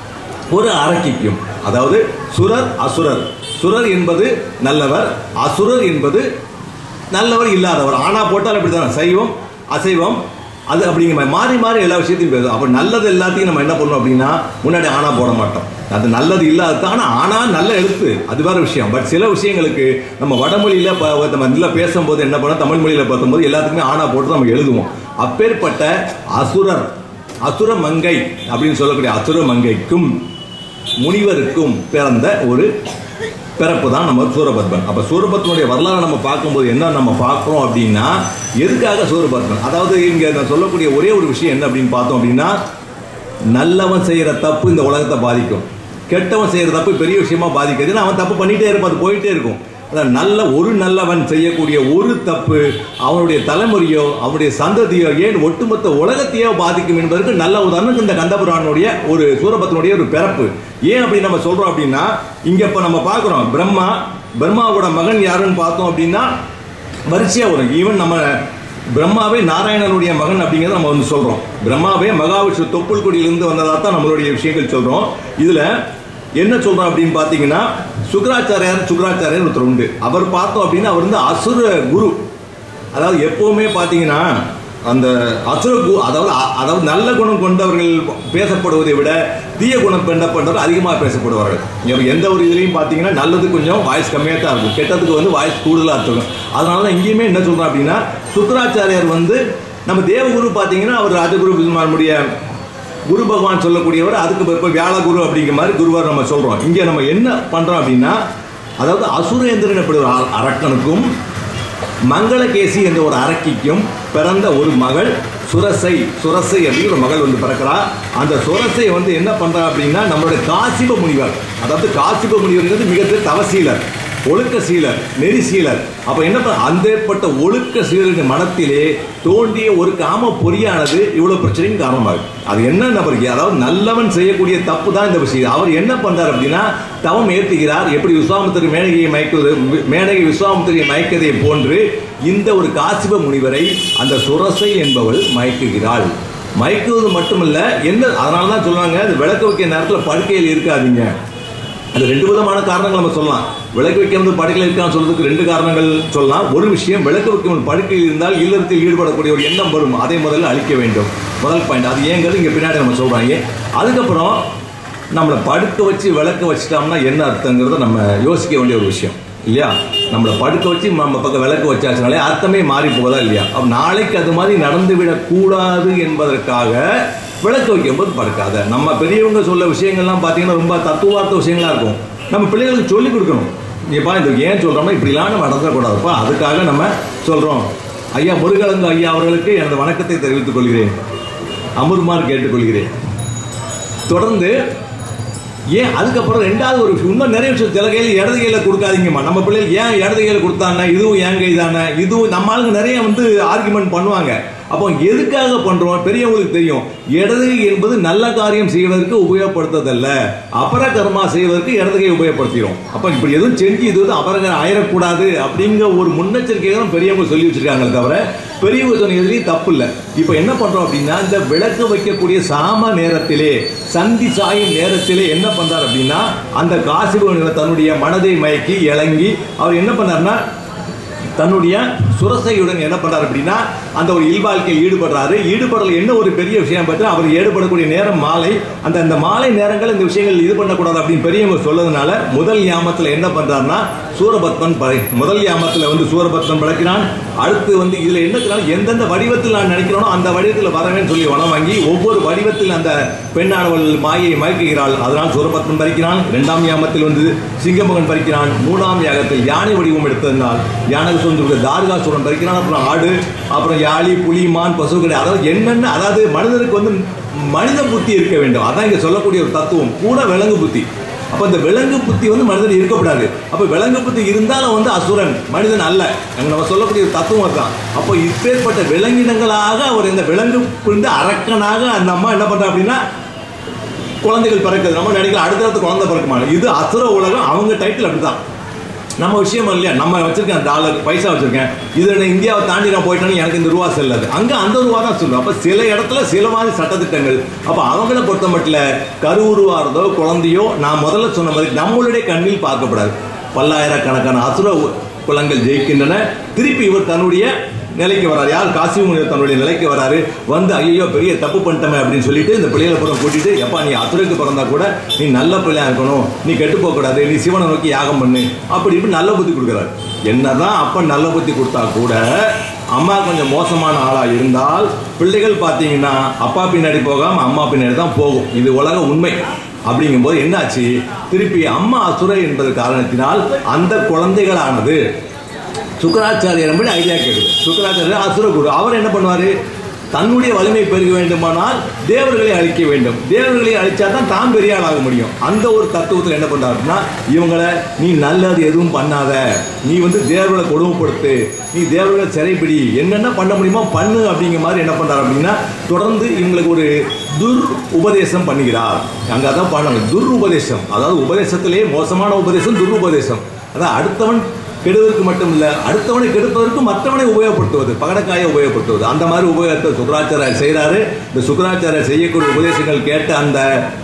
ஒரு அரக்கிக்கும் அதாவது சுரர் அசுரர் சுரர் என்பது நல்லவர் அசுரர் என்பது நல்லவர் இல்லாதவர் ஆனா போட்டால் அப்படி தானே சைவம் அசைவம் அது அப்படிங்கிற மாதிரி மாறி மாறி எல்லா விஷயத்தையும் பேசும் அப்போ நல்லது எல்லாத்தையும் நம்ம என்ன பண்ணோம் அப்படின்னா முன்னாடி ஆனா போட மாட்டோம் அது நல்லது இல்லாதது ஆனால் ஆனா நல்ல எழுத்து அது வேற விஷயம் பட் சில விஷயங்களுக்கு நம்ம வடமொழியில் ப- நம்ம இதில் பேசும்போது என்ன பண்ணோம் தமிழ் மொழியில் பார்க்கும்போது எல்லாத்துக்குமே ஆனா போட்டு நம்ம எழுதுவோம் அப்பேற்பட்ட அசுரர் அசுர மங்கை அப்படின்னு சொல்லக்கூடிய அசுர மங்கைக்கும் முனிவருக்கும் பிறந்த ஒரு பிறப்பு தான் நம்ம சூரபத்மன் அப்போ சூரபத்மனுடைய வரலாறு நம்ம பார்க்கும்போது என்ன நம்ம பார்க்குறோம் அப்படின்னா எதுக்காக சூரபத்மன் அதாவது இங்கே நான் சொல்லக்கூடிய ஒரே ஒரு விஷயம் என்ன அப்படின்னு பார்த்தோம் அப்படின்னா நல்லவன் செய்கிற தப்பு இந்த உலகத்தை பாதிக்கும் கெட்டவன் செய்கிற தப்பு பெரிய விஷயமா பாதிக்காது ஏன்னா அவன் தப்பு பண்ணிட்டே இருப்பான் அது போயிட்டே இருக்கும் அதான் நல்ல ஒரு நல்லவன் செய்யக்கூடிய ஒரு தப்பு அவனுடைய தலைமுறையோ அவனுடைய சந்ததியோ ஏன் ஒட்டுமொத்த உலகத்தையோ பாதிக்கும் என்பதற்கு நல்ல உதாரணம் இந்த கந்தபுரானுடைய ஒரு சூரபத்தினுடைய ஒரு பிறப்பு ஏன் அப்படி நம்ம சொல்றோம் அப்படின்னா இங்க இப்ப நம்ம பார்க்கிறோம் பிரம்மா பிரம்மாவோட மகன் யாருன்னு பார்த்தோம் அப்படின்னா வரிசையா வரும் ஈவன் நம்ம பிரம்மாவே நாராயணனுடைய மகன் அப்படிங்கிறத நம்ம வந்து சொல்றோம் பிரம்மாவே மகாவிஷ்ணு தொப்புள் கொடியிலிருந்து வந்ததா தான் நம்மளுடைய விஷயங்கள் சொல்றோம் இதுல என்ன சொல்றோம் அப்படின்னு பாத்தீங்கன்னா சுக்கராச்சாரியார் சுக்கராச்சாரியார் ஒருத்தர் உண்டு அவர் பார்த்தோம் அப்படின்னா அவர் வந்து அசுர குரு அதாவது எப்பவுமே பாத்தீங்கன்னா அந்த அசுர கு அதாவது அ- அதாவது நல்ல குணம் கொண்டவர்கள் பேசப்படுவதை விட தீய குணம் கொண்டப்பட்டவர்கள் அதிகமாக பேசப்படுவார்கள் இப்ப எந்த ஒரு இதுலையும் பார்த்தீங்கன்னா நல்லது கொஞ்சம் வாய்ஸ் கம்மியாக தான் இருக்கும் கெட்டதுக்கு வந்து வாய்ஸ் கூடுதலாக இருக்கும் அதனால தான் இங்கேயுமே என்ன சொல்றோம் அப்படின்னா சுக்கராச்சாரியார் வந்து நம்ம தேவகுரு பார்த்தீங்கன்னா அவர் ராஜகுரு நம்முடைய குரு பகவான் சொல்லக்கூடியவர் அதுக்கு பிறகு வியாழ குரு அப்படிங்கிற மாதிரி குருவார் நம்ம சொல்றோம் இங்க நம்ம என்ன பண்றோம் அப்படின்னா அதாவது அசுரேந்திரன் எப்படி ஒரு அர- அரக்கனுக்கும் மங்களகேசி என்ற ஒரு அரக்கிக்கும் பிறந்த ஒரு மகள் சுரசை சுரசை அப்படிங்கிற ஒரு மகள் வந்து பிறக்கிறா அந்த சுரசை வந்து என்ன பண்றா அப்படின்னா நம்மளுடைய காசிப முனிவர் அதாவது காசிப முனிவர்ங்கிறது மிகப்பெரிய தவசீலர் ஒழுக்க சீலர் நெறி சீலர் அப்ப என்ன பண்ண அந்தப்பட்ட ஒழுக்க சீலரின் மனத்திலே தோண்டிய ஒரு காம பொறியானது இவ்வளவு பிரச்சனையும் காரணமாகுது அது என்ன நபருக்கு அதாவது நல்லவன் செய்யக்கூடிய தப்பு தான் இந்த விஷயம் அவர் என்ன பண்றார் அப்படின்னா தவம் ஏற்றுகிறார் எப்படி விஸ்வாமித்திரி மேனகையை மயக்குவது மேனகை விஸ்வாமித்திரியை மயக்கதை போன்று இந்த ஒரு காசிப முனிவரை அந்த சுரசை என்பவள் மயக்குகிறாள் மயக்குவது மட்டுமல்ல என்ன அதனால தான் சொல்லுவாங்க அது விளக்கு வைக்க நேரத்தில் படுக்கையில் இருக்காதீங்க அது ரெண்டு விதமான காரணங்கள் நம்ம சொல்லலாம் விளக்கு வைக்கிறது படுக்கையில் இருக்கான்னு சொல்றதுக்கு ரெண்டு காரணங்கள் சொல்லலாம் ஒரு விஷயம் விளக்கு வைக்கும் படுக்கையில் இருந்தால் இல்லறத்தில் ஈடுபடக்கூடிய ஒரு எண்ணம் வரும் அதை முதல்ல அழிக்க வேண்டும் முதல் பாயிண்ட் அது ஏங்கிறது இங்க பின்னாடி நம்ம சொல்றாங்க அதுக்கப்புறம் நம்மளை படுக்க வச்சு விளக்கு வச்சுட்டோம்னா என்ன அர்த்தங்கிறத நம்ம யோசிக்க வேண்டிய ஒரு விஷயம் இல்லையா நம்மளை படுக்க வச்சு நம்ம பக்கம் விளக்கு வச்சாச்சுனாலே அர்த்தமே மாறி போகுதா இல்லையா அப்ப நாளைக்கு அது மாதிரி நடந்துவிடக் கூடாது என்பதற்காக விளக்கு வைக்கும்போது படுக்காத நம்ம பெரியவங்க சொல்ல விஷயங்கள்லாம் பார்த்தீங்கன்னா ரொம்ப தத்துவார்த்த விஷயங்களா இருக்கும் நம்ம பிள்ளைகளுக்கு சொல்லிக் கொடுக்கணும் நீப்பா இது ஏன் சொல்றோம்னா இப்படிலாம் நம்ம நடந்துடக்கூடாதுப்பா அதுக்காக நம்ம சொல்றோம் ஐயா முருகலங்கு ஐயா அவர்களுக்கு எனது வணக்கத்தை தெரிவித்துக் கொள்கிறேன் அமுர்மார் கேட்டுக்கொள்கிறேன் தொடர்ந்து ஏன் அதுக்கப்புறம் ரெண்டாவது ஒரு விஷயம் இன்னும் நிறைய விஷயம் சில கையில் இடது கையில் கொடுக்காதீங்கம்மா நம்ம பிள்ளைகள் ஏன் இடது கையில் கொடுத்தாங்க இதுவும் என் கை தானே இதுவும் நம்ம ஆளுங்க நிறைய வந்து ஆர்குமெண்ட் பண்ணுவாங்க அப்போ எதுக்காக பண்றோம் பெரியவங்களுக்கு தெரியும் இடது கை என்பது நல்ல காரியம் செய்வதற்கு உபயோகப்படுத்துறதல்ல அபர கர்மா செய்வதற்கு இடது கை உபயோகப்படுத்திடும் அப்போ இப்படி எதுவும் செஞ்சு இது வந்து அபரகரம் ஆயிடக்கூடாது அப்படிங்கிற ஒரு முன்னெச்சரிக்கையை தான் பெரியவங்க சொல்லி வச்சிருக்காங்களே தவிர பெரியவங்க சொன்ன எதுலையும் தப்பு இல்லை இப்போ என்ன பண்றோம் அப்படின்னா இந்த விளக்கு வைக்கக்கூடிய சாம நேரத்திலே சந்தி சாயும் நேரத்திலே என்ன பண்றார் அப்படின்னா அந்த காசிப தன்னுடைய மனதை மயக்கி இறங்கி அவர் என்ன பண்ணாருன்னா தன்னுடைய சுரசையுடன் என்ன பண்றாரு அப்படின்னா அந்த ஒரு இல்வாழ்க்கையில் ஈடுபடுறாரு ஈடுபடல என்ன ஒரு பெரிய விஷயம் பார்த்தா அவர் ஈடுபடக்கூடிய நேரம் மாலை அந்த அந்த மாலை நேரங்கள் இந்த விஷயங்கள் இது பண்ணக்கூடாது அப்படின்னு பெரியவங்க சொல்லதுனால முதல் யாமத்தில் என்ன பண்றாருன்னா சூரபத்மன் படை முதல் யாமத்தில் வந்து சூரபத்மன் படைக்கிறான் அடுத்து வந்து இதுல என்ன எந்தெந்த வடிவத்தில் நான் நினைக்கிறோனோ அந்த வடிவத்தில் வரவேன்னு சொல்லி வனம் வாங்கி ஒவ்வொரு வடிவத்தில் அந்த பெண்ணானவள் மாயை மயக்குகிறாள் அதனால் சூரபத்மன் பறிக்கிறான் இரண்டாம் யாமத்தில் வந்து சிங்கமகன் பறிக்கிறான் மூணாம் யாகத்தில் யானை வடிவம் எடுத்ததனால் யானை சொந்த தார்காசுரன் பறிக்கிறான் அப்புறம் ஆடு அப்புறம் யாழி புலி மான் பசுக்கடை அதாவது என்னென்ன அதாவது மனிதனுக்கு வந்து மனித புத்தி இருக்க வேண்டும் அதான் இங்க சொல்லக்கூடிய ஒரு தத்துவம் கூட விலங்கு புத்தி அப்ப இந்த விலங்கு புத்தி வந்து மனிதன் இருக்கக்கூடாது அப்ப விலங்கு புத்தி இருந்தாலும் வந்து அசுரன் மனிதன் அல்ல அங்க நம்ம சொல்லக்கூடிய ஒரு தத்துவம் தான் அப்போ இப்பேற்பட்ட விலங்கினங்களாக அவர் இந்த விலங்கு புரிந்து அரக்கனாக அந்த அம்மா என்ன பண்றா அப்படின்னா குழந்தைகள் பிறக்குது நம்ம நினைக்கலாம் அடுத்தடுத்து குழந்தை பிறக்க மாட்டோம் இது அசுர உலகம் அவங்க டைட்டில் அப்படிதான் நம்ம விஷயம் இல்லையா நம்ம வச்சிருக்கேன் டாலர் பைசா வச்சிருக்கேன் இது நான் இந்தியாவை தாண்டி நான் போயிட்டேன்னு எனக்கு இந்த ரூபா செல்லாது அங்க அந்த ரூபா தான் சொல்லுவோம் அப்ப சில இடத்துல சில மாதிரி சட்டத்திட்டங்கள் அப்ப அவங்கள பொறுத்த மட்டும் கருவுருவாரதோ குழந்தையோ நான் முதல்ல சொன்ன மாதிரி நம்மளுடைய கண்ணில் பார்க்கப்படாது பல்லாயிரக்கணக்கான அசுர உ- குலங்கள் ஜெயிக்கின்றன திருப்பி இவர் தன்னுடைய நிலைக்கு வராரு யார் காசி முனிவர் தன்னுடைய நிலைக்கு வராரு வந்து ஐயோ பெரிய தப்பு பண்ணிட்டமே அப்படின்னு சொல்லிட்டு இந்த பிள்ளைகளை புறம் கூட்டிட்டு எப்பா நீ அசுரக்கு பிறந்தா கூட நீ நல்ல பிள்ளையா இருக்கணும் நீ கெட்டு போக கூடாது நீ சிவனை நோக்கி யாகம் பண்ணு அப்படி இப்படி நல்ல புத்தி கொடுக்குறாரு என்னதான் அப்பன் நல்ல புத்தி கொடுத்தா கூட அம்மா கொஞ்சம் மோசமான ஆளா இருந்தால் பிள்ளைகள் பார்த்தீங்கன்னா அப்பா பின்னாடி போகாம அம்மா பின்னாடி தான் போகும் இது உலக உண்மை அப்படிங்கும்போது என்னாச்சு திருப்பி அம்மா அசுரை என்பது காரணத்தினால் அந்த குழந்தைகளானது சுக்கராச்சாரியர் படி ஐடியா கேட்குது சுக்கராச்சாரியர் அசுரகுரு அவர் என்ன பண்ணுவார் தன்னுடைய வலிமை பெருக வேண்டுமானால் தேவர்களை அழிக்க வேண்டும் தேவர்களை அழிச்சா தான் தான் பெரிய ஆள் ஆக முடியும் அந்த ஒரு தத்துவத்தில் என்ன பண்றாருன்னா இவங்களை நீ நல்லது எதுவும் பண்ணாத நீ வந்து தேவர்களை கொடுமைப்படுத்து நீ தேவர்களை சிறைப்பிடி என்னென்ன பண்ண முடியுமோ பண்ணு அப்படிங்கிற மாதிரி என்ன பண்றாரு அப்படின்னா தொடர்ந்து இவங்களுக்கு ஒரு துர் உபதேசம் பண்ணுகிறார் அங்கே அதான் பண்ணணும் துர் உபதேசம் அதாவது உபதேசத்திலே மோசமான உபதேசம் துர் உபதேசம் அதான் அடுத்தவன் கெடுவதற்கு மட்டும் இல்ல அடுத்தவனை கெடுப்பதற்கு மற்றவனை உபயோகப்படுத்துவது பகடக்காயை உபயோகப்படுத்துவது அந்த மாதிரி உபயோகத்தை சுக்கராச்சாரியர் செய்கிறாரு இந்த சுக்கராச்சாரியர் செய்யக்கூடிய உபதேசங்கள் கேட்ட அந்த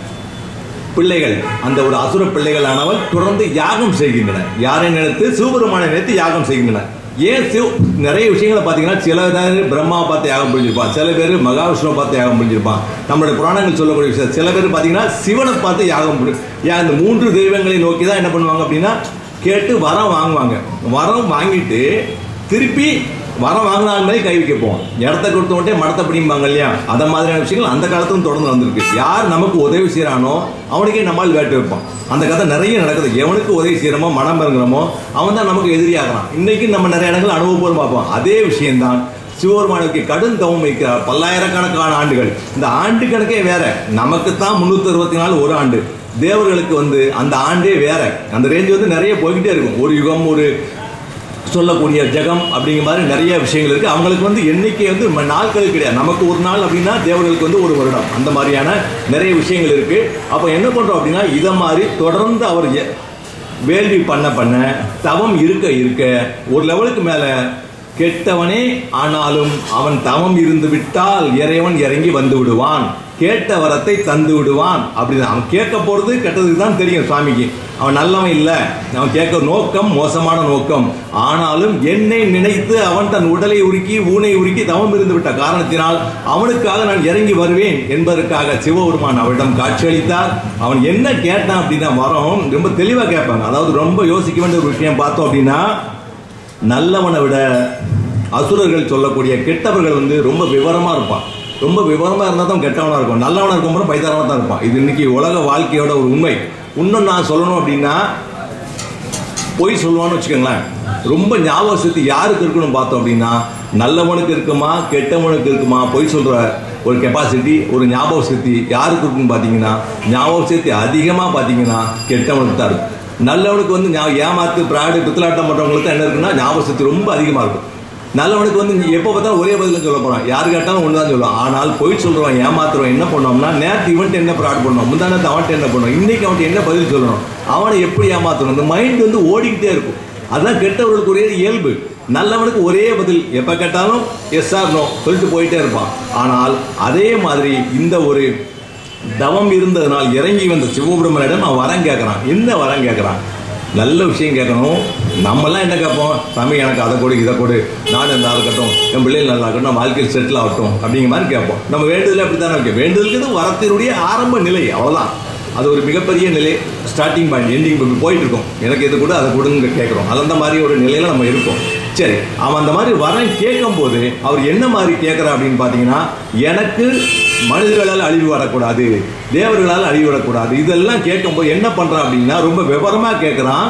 பிள்ளைகள் அந்த ஒரு அசுர பிள்ளைகளானவள் தொடர்ந்து யாகம் செய்கின்றன யாரை நினைத்து சிவபெருமானை நினைத்து யாகம் செய்கின்றன ஏன் சிவ நிறைய விஷயங்களை பார்த்தீங்கன்னா சில பேர் பிரம்மா பார்த்து யாகம் புரிஞ்சிருப்பான் சில பேர் மகாவிஷ்ணுவை பார்த்து யாகம் புரிஞ்சிருப்பான் நம்மளுடைய புராணங்கள் சொல்லக்கூடிய விஷயம் சில பேர் பார்த்தீங்கன்னா சிவனை பார்த்து யாகம் புரி ஏன் இந்த மூன்று தெய்வங்களை நோக்கி தான் என்ன பண்ணுவாங்க அப்படின்னா கேட்டு வரம் வாங்குவாங்க வரம் வாங்கிட்டு திருப்பி வரம் வாங்கினாலுமே கை வைக்க போவோம் இடத்த கொடுத்த உடனே மடத்தை பிடிம்பாங்க இல்லையா அந்த மாதிரியான விஷயங்கள் அந்த காலத்தும் தொடர்ந்து வந்திருக்கு யார் நமக்கு உதவி செய்கிறானோ அவனுக்கே நம்மால் வேட்டு வைப்பான் அந்த கதை நிறைய நடக்குது எவனுக்கு உதவி செய்கிறோமோ மனம் பெறுகிறோமோ அவன் தான் நமக்கு எதிரியாகிறான் இன்னைக்கு நம்ம நிறைய இடங்கள் அனுபவப்பூர்வம் பார்ப்போம் அதே விஷயம்தான் சிவபெருமானுக்கு கடும் தவம் வைக்கிறார் பல்லாயிரக்கணக்கான ஆண்டுகள் இந்த ஆண்டு கணக்கே வேற நமக்கு தான் முன்னூத்தி அறுபத்தி நாலு ஒரு ஆண்டு தேவர்களுக்கு வந்து அந்த ஆண்டே வேற அந்த ரேஞ்ச் வந்து நிறைய போய்கிட்டே இருக்கும் ஒரு யுகம் ஒரு சொல்லக்கூடிய ஜெகம் அப்படிங்கிற மாதிரி நிறைய விஷயங்கள் இருக்கு அவங்களுக்கு வந்து எண்ணிக்கை வந்து ம- நாட்கள் கிடையாது நமக்கு ஒரு நாள் அப்படின்னா தேவர்களுக்கு வந்து ஒரு வருடம் அந்த மாதிரியான நிறைய விஷயங்கள் இருக்கு அப்போ என்ன பண்றோம் அப்படின்னா இதை மாதிரி தொடர்ந்து அவர் எ- வேள்வி பண்ண பண்ண தவம் இருக்க இருக்க ஒரு லெவலுக்கு மேல கெட்டவனே ஆனாலும் அவன் தவம் இருந்து விட்டால் இறைவன் இறங்கி வந்து விடுவான் கேட்ட வரத்தை தந்து விடுவான் அப்படின்னு அவன் கேட்க போறது கெட்டதுக்கு தான் தெரியும் சுவாமிக்கு அவன் நல்லவன் இல்லை அவன் கேட்க நோக்கம் மோசமான நோக்கம் ஆனாலும் என்னை நினைத்து அவன் தன் உடலை உருக்கி ஊனை உருக்கி தவம் இருந்து விட்ட காரணத்தினால் அவனுக்காக நான் இறங்கி வருவேன் என்பதற்காக சிவபெருமான் அவரிடம் காட்சியளித்தார் அவன் என்ன கேட்டான் அப்படின்னா வரோம் ரொம்ப தெளிவாக கேட்பாங்க அதாவது ரொம்ப யோசிக்க வேண்டிய ஒரு விஷயம் பார்த்தோம் அப்படின்னா நல்லவனை விட அசுரர்கள் சொல்லக்கூடிய கெட்டவர்கள் வந்து ரொம்ப விவரமா இருப்பான் ரொம்ப விவரமா இருந்தால் தான் கெட்டவனா இருக்கும் நல்லவனா இருக்கும் பைத்தாரமா தான் இருப்பான் இது இன்னைக்கு உலக வாழ்க்கையோட ஒரு உண்மை இன்னும் நான் சொல்லணும் அப்படின்னா பொய் சொல்லுவான்னு வச்சுக்கோங்களேன் ரொம்ப ஞாபக சக்தி யாருக்கு இருக்கணும் பார்த்தோம் அப்படின்னா நல்லவனுக்கு இருக்குமா கெட்டவனுக்கு இருக்குமா பொய் சொல்ற ஒரு கெப்பாசிட்டி ஒரு ஞாபக சக்தி யாருக்கு இருக்குன்னு பார்த்தீங்கன்னா ஞாபக சக்தி அதிகமாக பார்த்தீங்கன்னா கெட்டவனுக்கு தான் இருக்கும் நல்லவனுக்கு வந்து ஞா- ஏமாத்து பிராடு பித்தலாட்டம் பண்ணுறவங்களுக்கு தான் என்ன இருக்குன்னா ஞாபக சக்தி ரொம்ப அதிகமாக இருக்கும் நல்லவனுக்கு வந்து நீ எப்போ பார்த்தாலும் ஒரே பதில் சொல்ல போறான் யார் கேட்டாலும் ஒன்று தான் சொல்லுவான் ஆனால் பொய் சொல்றவன் ஏமாத்துறவன் என்ன பண்ணோம்னா நேற்று இவன்ட்டு என்ன ப்ராட் பண்ணோம் முந்தானத்து அவன்ட்டு என்ன பண்ணோம் இன்னைக்கு அவன்ட்டு என்ன பதில் சொல்லணும் அவனை எப்படி ஏமாத்தணும் இந்த மைண்ட் வந்து ஓடிக்கிட்டே இருக்கும் அதுதான் கெட்டவர்களுக்கு ஒரே இயல்பு நல்லவனுக்கு ஒரே பதில் எப்போ கேட்டாலும் எஸ் ஆர் நோ சொல்லிட்டு போயிட்டே இருப்பான் ஆனால் அதே மாதிரி இந்த ஒரு தவம் இருந்ததனால் இறங்கி வந்த சிவபிரமணிடம் அவன் வரம் கேட்குறான் என்ன வரம் கேட்குறான் நல்ல விஷயம் கேட்கணும் நம்மலாம் என்ன கேட்போம் சாமி எனக்கு அதை கொடு இதை கொடு நான் நல்லா இருக்கட்டும் என் பிள்ளைகள் நல்லா இருக்கட்டும் நான் வாழ்க்கையில் செட்டில் ஆகட்டும் அப்படிங்கிற மாதிரி கேட்போம் நம்ம வேண்டுதல் அப்படி தானே இருக்கு வேண்டுதலுக்கு வரத்தினுடைய ஆரம்ப நிலை அவ்வளோதான் அது ஒரு மிகப்பெரிய நிலை ஸ்டார்டிங் பாயிண்ட் எண்டிங் போயிட்டு இருக்கோம் எனக்கு இது கூட அதை கொடுங்க கேட்குறோம் அந்த மாதிரி ஒரு நிலையில நம்ம இருக்கோம் சரி அவன் அந்த மாதிரி வரம் கேட்கும்போது அவர் என்ன மாதிரி கேட்குறா அப்படின்னு பார்த்தீங்கன்னா எனக்கு மனிதர்களால் அழிவு வரக்கூடாது தேவர்களால் அழிவு வரக்கூடாது இதெல்லாம் கேட்கும்போது என்ன பண்றான் அப்படின்னா ரொம்ப விவரமா கேட்குறான்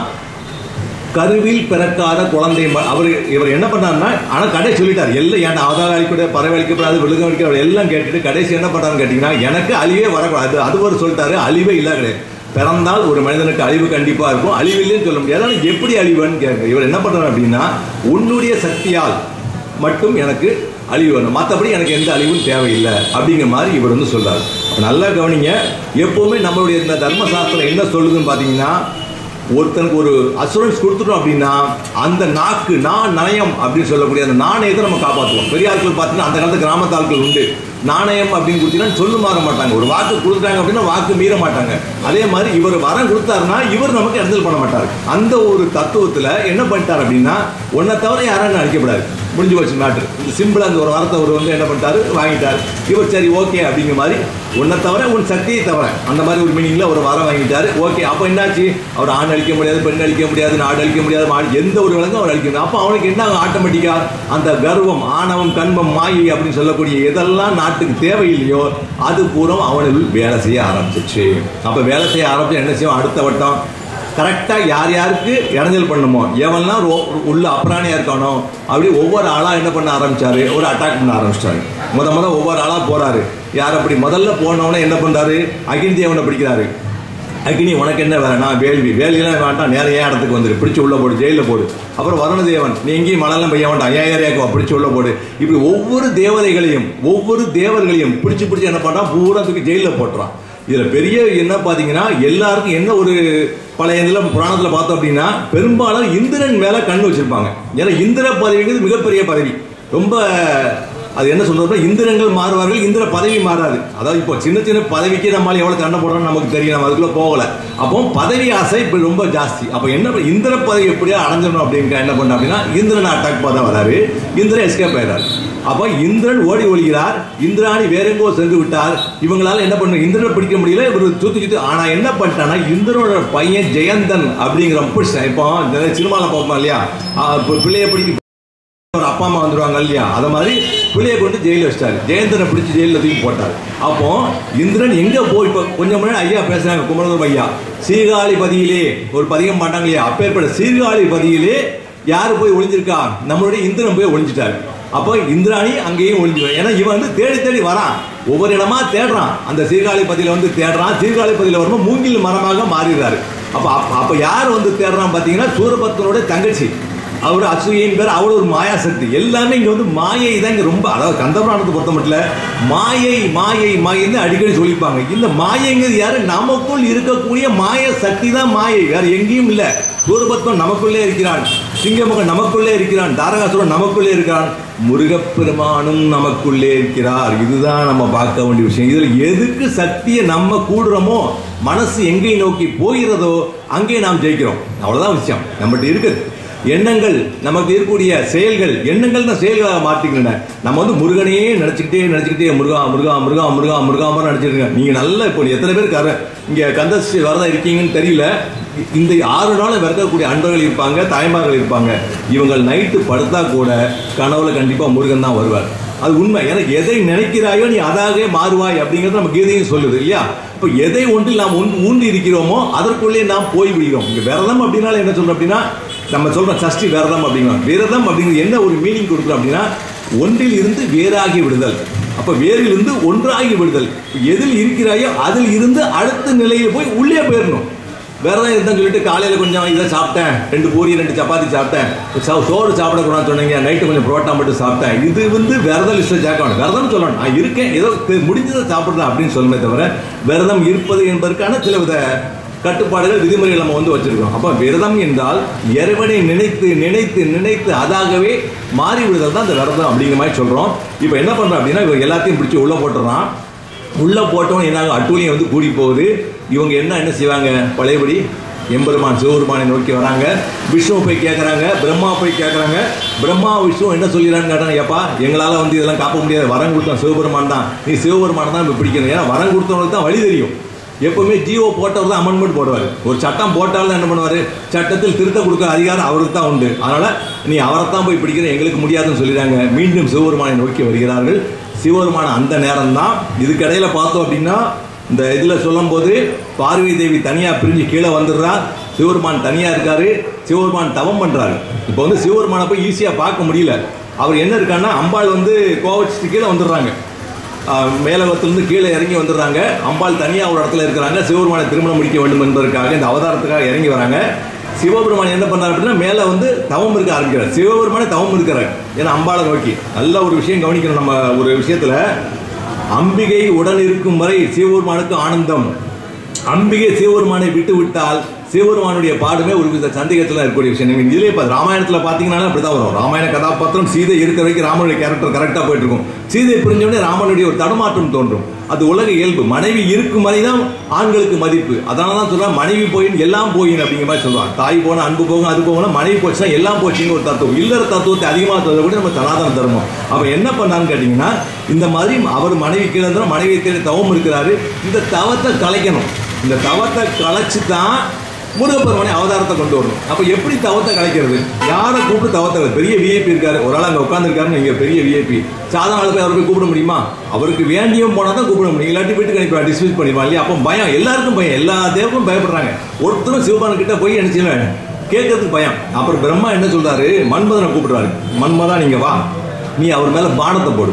கருவில் பிறக்காத குழந்தை ம- அவர் இவர் என்ன பண்ணாருன்னா ஆனால் கடை சொல்லிட்டார் எல்லாம் ஏன்னா அவதார அழிக்கூட பறவை அழிக்கப்படாது விழுக அழிக்கப்படாது எல்லாம் கேட்டுட்டு கடைசி என்ன பண்ணாருன்னு கேட்டிங்கன்னா எனக்கு அழிவே வரக்கூடாது அது ஒரு சொல்லிட்டாரு அழிவே இல்லை கிடையாது பிறந்தால் ஒரு மனிதனுக்கு அழிவு கண்டிப்பாக இருக்கும் அழிவில்லைன்னு சொல்ல முடியாது ஆனால் எப்படி அழிவுன்னு கேட்க இவர் என்ன பண்ணுறாரு அப்படின்னா உன்னுடைய சக்தியால் மட்டும் எனக்கு அழிவு வேணும் மற்றபடி எனக்கு எந்த அழிவும் தேவையில்லை அப்படிங்கிற மாதிரி இவர் வந்து சொல்றாரு அப்ப நல்லா கவனிங்க எப்பவுமே நம்மளுடைய இந்த தர்மசாஸ்திரம் என்ன சொல்லுதுன்னு பார்த்தீங்கன்னா ஒருத்தனுக்கு ஒரு அசூரன்ஸ் கொடுத்துட்டோம் அப்படின்னா அந்த நாக்கு நான் நயம் அப்படின்னு சொல்லக்கூடிய அந்த நாணயத்தை நம்ம காப்பாற்றுவோம் பெரிய ஆட்கள் பார்த்தீங்கன்னா அந்த காலத்து கிராமத்து ஆட்கள் உண்டு நாணயம் அப்படின்னு கொடுத்தீங்கன்னா சொல்லு மாற மாட்டாங்க ஒரு வாக்கு கொடுத்துட்டாங்க அப்படின்னா வாக்கு மீற மாட்டாங்க அதே மாதிரி இவர் வரம் கொடுத்தாருன்னா இவர் நமக்கு இடத்தில் பண்ண மாட்டார் அந்த ஒரு தத்துவத்தில் என்ன பண்ணிட்டார் அப்படின்னா உன்னை தவிர யாரும் அழிக்கப்படாது முடிஞ்சு போச்சு மேட்ரு இந்த சிம்பிள் அந்த ஒரு வாரத்தை அவர் வந்து என்ன பண்ணிட்டாரு வாங்கிட்டார் இவர் சரி ஓகே அப்படிங்கிற மாதிரி உன்னை தவிர உன் சக்தியை தவிர அந்த மாதிரி ஒரு மீனிங்ல ஒரு வாரம் வாங்கிட்டாரு ஓகே அப்போ என்னாச்சு அவர் ஆண் அழிக்க முடியாது பெண் அழிக்க முடியாது நாடு அழிக்க முடியாது மாடு எந்த ஒரு விலங்கும் அவர் அழிக்க முடியாது அப்போ அவனுக்கு என்ன ஆட்டோமேட்டிக்கா அந்த கர்வம் ஆணவம் கண்பம் மாயை அப்படின்னு சொல்லக்கூடிய எதெல்லாம் நாட்டுக்கு தேவையில்லையோ அது பூரா அவனுக்கு வேலை செய்ய ஆரம்பிச்சிச்சு அப்போ வேலை செய்ய ஆரம்பிச்சு என்ன செய்வோம் அடுத்த வட்டம் கரெக்டாக யார் யாருக்கு இடைஞ்சல் பண்ணுமோ எவன்லாம் ரோ- உள்ள அப்ராணியாக இருக்கானோ அப்படி ஒவ்வொரு ஆளாக என்ன பண்ண ஆரம்பிச்சாரு ஒரு அட்டாக் பண்ண ஆரம்பிச்சிட்டாரு முத முத ஒவ்வொரு ஆளாக போறாரு யார் அப்படி முதல்ல போனவனே என்ன பண்றாரு அகின் தேவனை பிடிக்கிறாரு அக்னி உனக்கு என்ன வேலை நான் வேள்வி வேலையெல்லாம் வேண்டாம் நேரம் ஏன் இடத்துக்கு வந்துரு பிடிச்சு உள்ள போடு ஜெயிலில் போடு அப்புறம் வருணதேவன் நீ எங்கேயும் மழைலாம் பெய்ய வேண்டாம் ஏன் ஏரியாக்கு பிடிச்சு உள்ள போடு இப்படி ஒவ்வொரு தேவதைகளையும் ஒவ்வொரு தேவர்களையும் பிடிச்சு பிடிச்சு என்ன பண்ணா பூராத்துக்கு ஜெயிலில் போட்டுறான் இதுல பெரிய என்ன பாத்தீங்கன்னா எல்லாருக்கும் என்ன ஒரு பழைய இதுல புராணத்துல பார்த்தோம் அப்படின்னா பெரும்பாலும் இந்திரன் மேல கண்ணு வச்சிருப்பாங்க ஏன்னா இந்திர பதவிங்கிறது மிகப்பெரிய பதவி ரொம்ப அது என்ன சொல்றதுன்னா இந்திரங்கள் மாறுவார்கள் இந்திர பதவி மாறாது அதாவது இப்போ சின்ன சின்ன பதவிக்கு நம்மளால எவ்வளவு சண்டை போடுறோம்னு நமக்கு தெரியும் நம்ம அதுக்குள்ள போகல அப்போ பதவி ஆசை இப்ப ரொம்ப ஜாஸ்தி அப்போ என்ன பண்ண- இந்திர பதவி எப்படியா அடைஞ்சிடணும் அப்படின்னு என்ன பண்ண அப்படின்னா இந்திரன் அட்டாக் பண்ண வராரு இந்திரன் எஸ்கேப் ஆயிடாரு அப்போ இந்திரன் ஓடி ஒழிகிறார் இந்திராணி வேறெங்கோ சென்று விட்டார் இவங்களால என்ன பண்ண இந்திரனை பிடிக்க முடியல இவர் சுத்தி சுத்தி ஆனா என்ன பண்ணிட்டானா இந்திரனோட பையன் ஜெயந்தன் அப்படிங்கிற புடிச்சிட்டான் இப்போ இந்த சினிமாவில் பார்ப்போம் இல்லையா ஆ, இப்போ பிள்ளைய பிடிக்க ஒரு அப்பா அம்மா வந்துருவாங்க இல்லையா அத மாதிரி பிள்ளைய கொண்டு ஜெயில வச்சிட்டாரு ஜெயந்தனை பிடிச்சி ஜெயில தூக்கி போட்டார் அப்போ இந்திரன் எங்க போய் இப்போ கொஞ்சம் முன்னாடி ஐயா பேசுறாங்க குமரகுரு ஐயா சீர்காழி பதியிலே ஒரு பதிகம் மாட்டாங்க இல்லையா அப்பேற்பட்ட சீர்காழி பதியிலே யாரு போய் ஒளிஞ்சிருக்கா நம்மளுடைய இந்திரன் போய் ஒளிஞ்சிட்டாரு அப்போ இந்திராணி அங்கேயும் ஒளிஞ்சிருவார் ஏன்னா இவன் வந்து தேடி தேடி வரான் ஒவ்வொரு இடமா தேடுறான் அந்த சீர்காழி பதியில வந்து தேடுறான் சீர்காழி பதியில வரும்போது மூங்கில் மரமாக மாறிடுறாரு அப்ப அப்ப- அப்ப யார் வந்து தேடுறான் பாத்தீங்கன்னா சூரபத்மனுடைய தங்கச்சி அவர் அசூயின் பேர் அவர் ஒரு மாயா சக்தி எல்லாமே இங்க வந்து மாயை தான் இங்க ரொம்ப அதாவது கந்தபுராணத்தை பொறுத்த மட்டும் இல்ல, மாயை மாயை மாயைன்னு அடிக்கடி சொல்லிப்பாங்க இந்த மாயைங்கிறது யாரு நமக்குள் இருக்கக்கூடிய மாய சக்தி தான் மாயை வேற எங்கேயும் இல்ல சூரபத்மன் நமக்குள்ளே இருக்கிறான் சிங்கமுகன் நமக்குள்ளே இருக்கிறான் தாரகாசுரன் நமக்குள்ளே இருக்கிறான் முருகப்பெருமானும் நமக்குள்ளே இருக்கிறார் இதுதான் நம்ம பார்க்க வேண்டிய விஷயம் இதுல எதுக்கு சக்தியை நம்ம கூடுறோமோ மனசு எங்கே நோக்கி போகிறதோ அங்கே நாம் ஜெயிக்கிறோம் அவ்வளவுதான் விஷயம் நம்மகிட்ட இருக்குது எண்ணங்கள் நமக்கு இருக்கக்கூடிய செயல்கள் எண்ணங்கள் தான் செயல்களாக மாற்றிக்கின்றன நம்ம வந்து முருகனையே நினைச்சுக்கிட்டே நினைச்சுக்கிட்டே முருகா முருகா முருகா முருகா முருகா மாதிரி நினைச்சிருங்க நீங்க நல்ல இப்போ எத்தனை பேர் கர இங்க கந்தஸ்ரீ வரதா இருக்கீங்கன்னு தெரியல இந்த ஆறு நாள் விறக்கக்கூடிய அன்பர்கள் இருப்பாங்க தாய்மார்கள் இருப்பாங்க இவங்கள் நைட்டு படுத்தா கூட கனவுல கண்டிப்பா முருகன் தான் வருவார் அது உண்மை ஏன்னா எதை நினைக்கிறாயோ நீ அதாகவே மாறுவாய் அப்படிங்கிறது நம்ம கீதையும் சொல்லுது இல்லையா இப்போ எதை ஒன்றில் நாம் ஒன்று ஊன்றி இருக்கிறோமோ அதற்குள்ளே நாம் போய் விடுகிறோம் இங்க விரதம் அப்படின்னால என்ன சொல்றோம் அப்படின்னா நம்ம சொல்றோம் சஷ்டி விரதம் அப்படிங்கிறோம் விரதம் அப்படிங்கிறது என்ன ஒரு மீனிங் கொடுக்குறோம் அப்படின்னா ஒன்றில் இருந்து வேறாகி விடுதல் அப்ப வேரில் இருந்து ஒன்றாகி விடுதல் எதில் இருக்கிறாயோ அதில் இருந்து அடுத்த நிலையில் போய் உள்ளே போயிடணும் விரதம் இருந்தான்னு சொல்லிட்டு காலையில கொஞ்சம் இதை சாப்பிட்டேன் ரெண்டு பூரி ரெண்டு சப்பாத்தி சாப்பிட்டேன் சோ- சோறு சாப்பிடக்கூடாதுன்னு சொன்னீங்க நைட்டு கொஞ்சம் புரோட்டா மட்டும் சாப்பிட்டேன் இது வந்து விரத லிஸ்ட்டை சேர்க்கணும் விரதம் சொல்லணும் நான் இருக்கேன் ஏதோ தெ- முடிஞ்சதை சாப்பிட்றேன் அப்படின்னு சொல்லணுமே தவிர விரதம் இருப்பது என்பதற்கான சில வித கட்டுப்பாடுகள் விதிமுறைகள் நம்ம வந்து வச்சிருக்கோம் அப்ப விரதம் என்றால் இறைவனை நினைத்து நினைத்து நினைத்து அதாகவே மாறி விடுதல் தான் இந்த விரதம் அப்படிங்கிற மாதிரி சொல்றோம் இப்போ என்ன பண்றோம் அப்படின்னா இவங்க எல்லாத்தையும் பிடிச்சி உள்ள போட்டுறான் உள்ள போட்டவன் என்ன ஆகும்? அட்டூழியம் வந்து கூடி போகுது இவங்க என்ன என்ன செய்வாங்க பழையபடி எம்பெருமான் சிவபெருமானை நோக்கி வராங்க விஷ்ணு போய் கேட்குறாங்க பிரம்மா போய் கேட்குறாங்க பிரம்மா விஷ்ணு என்ன சொல்லிடுறான்னு கேட்டாங்க ஏப்பா எங்களால் வந்து இதெல்லாம் காப்ப முடியாது வரம் கொடுத்தோம் சிவபெருமான் தான் நீ சிவபெருமான் தான் இப்ப பிடிக்கணும் ஏன்னா வரம் கொடுத்தவனுக்கு தான் வழி தெரியும் எப்பவுமே ஜியோ போட்டவர் தான் அமெண்ட்மெண்ட் போடுவார் ஒரு சட்டம் போட்டாலும் என்ன பண்ணுவார் சட்டத்தில் திருத்த கொடுக்க அதிகாரம் அவருக்கு தான் உண்டு அதனால நீ அவரைத்தான் போய் பிடிக்கிற எங்களுக்கு முடியாதுன்னு சொல்லிடுறாங்க மீண்டும் சிவபெருமானை நோக்கி வருகிறார்கள் சிவபெருமான அந்த நேரம் தான் இதுக்கிடையில பார்த்தோம் அப்படின்னா இந்த இதில் சொல்லும்போது பார்வதி தேவி தனியாக பிரிஞ்சு கீழே வந்துடுறா சிவபெருமான் தனியாக இருக்காரு சிவபெருமான் தவம் பண்ணுறாரு இப்போ வந்து சிவபெருமானை போய் ஈஸியாக பார்க்க முடியல அவர் என்ன இருக்கான்னா அம்பாள் வந்து கோவச்சிட்டு கீழே வந்துடுறாங்க ஆஹ் மேலகத்திலிருந்து கீழே இறங்கி வந்துடுறாங்க அம்பாள் தனியாக ஒரு இடத்துல இருக்கிறாங்க சிவபெருமானை திருமணம் முடிக்க வேண்டும் என்பதற்காக இந்த அவதாரத்துக்காக இறங்கி வராங்க சிவபெருமான் என்ன பண்ணார் அப்படின்னா மேலே வந்து தவம் இருக்க ஆரம்பிக்கிறார் சிவபெருமானே தவம் இருக்கிறார் ஏன்னா அம்பாளை நோக்கி நல்ல ஒரு விஷயம் கவனிக்கணும் நம்ம ஒரு விஷயத்துல அம்பிகை உடன் இருக்கும் வரை சிவபெருமானுக்கு ஆனந்தம் அம்பிகை சிவபெருமானை விட்டு விட்டால் சிவபெருமானுடைய பாடுமே ஒரு வித சந்தேகத்தில் இருக்கக்கூடிய விஷயம் நீங்க இதுலயே இப்போ ராமாயணத்தில் பார்த்தீங்கன்னா அப்படிதான் வரும் ராமாயண கதாபாத்திரம் சீதை இருக்கிற வரைக்கும் ராமனுடைய கேரக்டர் கரெக்டாக போயிட்டு இருக்கும் சீதை புரிஞ்சோடனே ராமனுடைய ஒரு தடுமாற்றம் தோன்றும் அது உலக இயல்பு மனைவி இருக்கும் வரை தான் ஆண்களுக்கு மதிப்பு அதனால தான் சொல்றான் மனைவி போயின் எல்லாம் போயின் அப்படிங்கிற மாதிரி சொல்லுவாங்க தாய் போன அன்பு போகும் அது போகணும் மனைவி போச்சுன்னா எல்லாம் போச்சுன்னு ஒரு தத்துவம் இல்லற தத்துவத்தை அதிகமாக தருவதை கூட நம்ம சனாதன தர்மம் அப்ப என்ன பண்ணான்னு கேட்டீங்கன்னா இந்த மாதிரி அவர் மனைவி கீழே இருந்தாலும் மனைவி தேடி தவம் இருக்கிறாரு இந்த தவத்தை கலைக்கணும் இந்த தவத்தை கலைச்சு தான் முருகப்பெருமானை அவதாரத்தை கொண்டு வரணும் அப்ப எப்படி தவத்தை கலைக்கிறது யாரை கூப்பிட்டு தவத்தை கலை- பெரிய விஐபி இருக்காரு ஒரு ஆள் அங்க உட்காந்துருக்காருன்னு நீங்க பெரிய விஐபி சாதாரண ஆளு போய் அவரை போய் கூப்பிட முடியுமா அவருக்கு வேண்டியும் போனா தான் கூப்பிட முடியும் இல்லாட்டி வீட்டுக்கு அனுப்பி டிஸ்மிஸ் பண்ணிடுவான் இல்லையா அப்போ பயம் எல்லாருக்கும் பயம் எல்லா தேவரும் பயப்படுறாங்க ஒருத்தரும் சிவபானு கிட்ட போய் என்ன செய்யல கேட்கறதுக்கு பயம் அப்புறம் பிரம்மா என்ன சொல்றாரு மன்மதனை கூப்பிடுறாரு மன்மதா நீங்க வா நீ அவர் மேல பானத்தை போடு